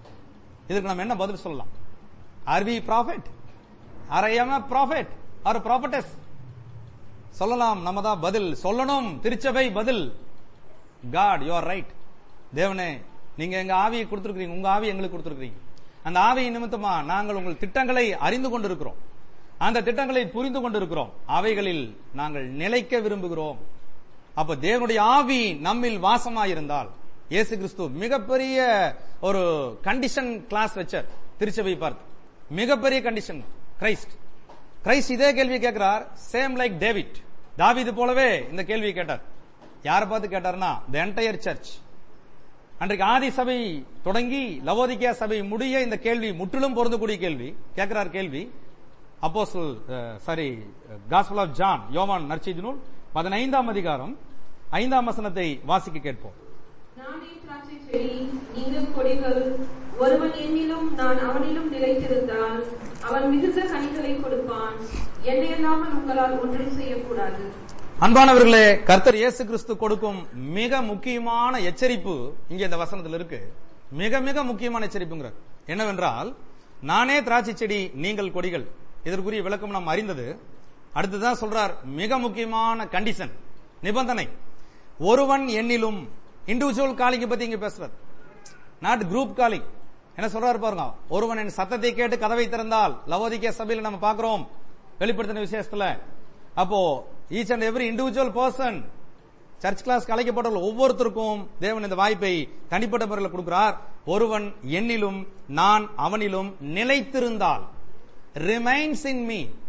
இதுக்கு நம்ம என்ன பதில் சொல்லலாம் are we prophet or I am prophet or prophets சொல்லலாம் நம்ம தான் பதில் சொல்லணும் திருச்சபை பதில் காட் யூ ஆர் ரைட் தேவனே நீங்க எங்க ஆவியை கொடுத்திருக்கீங்க உங்க ஆவி எங்களுக்கு கொடுத்திருக்கீங்க அந்த ஆவியின் நிமித்தமா நாங்கள் உங்கள் திட்டங்களை அறிந்து கொண்டிருக்கிறோம் அந்த திட்டங்களை புரிந்து கொண்டிருக்கிறோம் அவைகளில் நாங்கள் நிலைக்க விரும்புகிறோம் அப்ப தேவனுடைய ஆவி நம்மில் வாசமாயிருந்தால் இயேசு கிறிஸ்து மிகப்பெரிய ஒரு கண்டிஷன் கிளாஸ் வச்சார் திருச்சபை பார்த்து மிகப்பெரிய கண்டிஷன் கிரைஸ்ட் கிரைஸ்ட் இதே கேள்வி கேட்கிறார் சேம் லைக் டேவிட் தாவீது போலவே இந்த கேள்வி கேட்டார் யாரை பார்த்து கேட்டார்னா த என்டையர் சர்ச் அன்றைக்கு ஆதி சபை தொடங்கி லவோதிக்கா சபை முடிய இந்த கேள்வி முற்றிலும் பொருந்தக்கூடிய கேள்வி கேட்கிறார் கேள்வி apostle sorry gospel of John யோவான் நற்செய்தி நூல் பதினைந்தாம் அதிகாரம் ஐந்தாம் வசனத்தை வாசிக்க கேட்போம் நானே திராட்சை செடி நீங்கள் கொடிகள் ஒருவன் என்னிலும் நான் அவனிலும் நிலைத்திருந்தால் அவன் மிகுந்த கனிகளை கொடுப்பான் என்னை இல்லாமல் உங்களால் ஒன்றும் செய்யக்கூடாது அன்பானவர்களே கர்த்தர் இயேசு கிறிஸ்து கொடுக்கும் மிக முக்கியமான எச்சரிப்பு இங்க இந்த வசனத்தில் இருக்கு மிக மிக முக்கியமான எச்சரிப்புங்கிறார் என்னவென்றால் நானே திராட்சை செடி நீங்கள் கொடிகள் இதற்குரிய விளக்கம் நாம் அறிந்தது அடுத்துதான் சொல்றார் மிக முக்கியமான கண்டிஷன் நிபந்தனை ஒருவன் எண்ணிலும் இண்டிவிஜுவல் காலிங்க பத்தி இங்க பேசுறார் நாட் குரூப் காலிங் என்ன சொல்றாரு பாருங்க ஒருவன் என் சத்தத்தை கேட்டு கதவை திறந்தால் லவோதிக்க சபையில நம்ம பார்க்கிறோம் வெளிப்படுத்தின விசேஷத்துல அப்போ each and every individual person church class அழைக்கப்பட்ட ஒவ்வொருத்தருக்கும் தேவன் இந்த வாய்ப்பை தனிப்பட்ட முறையில் கொடுக்கிறார் ஒருவன் என்னிலும் நான் அவனிலும் நிலைத்திருந்தால் ரிமைன்ஸ் இன் மீ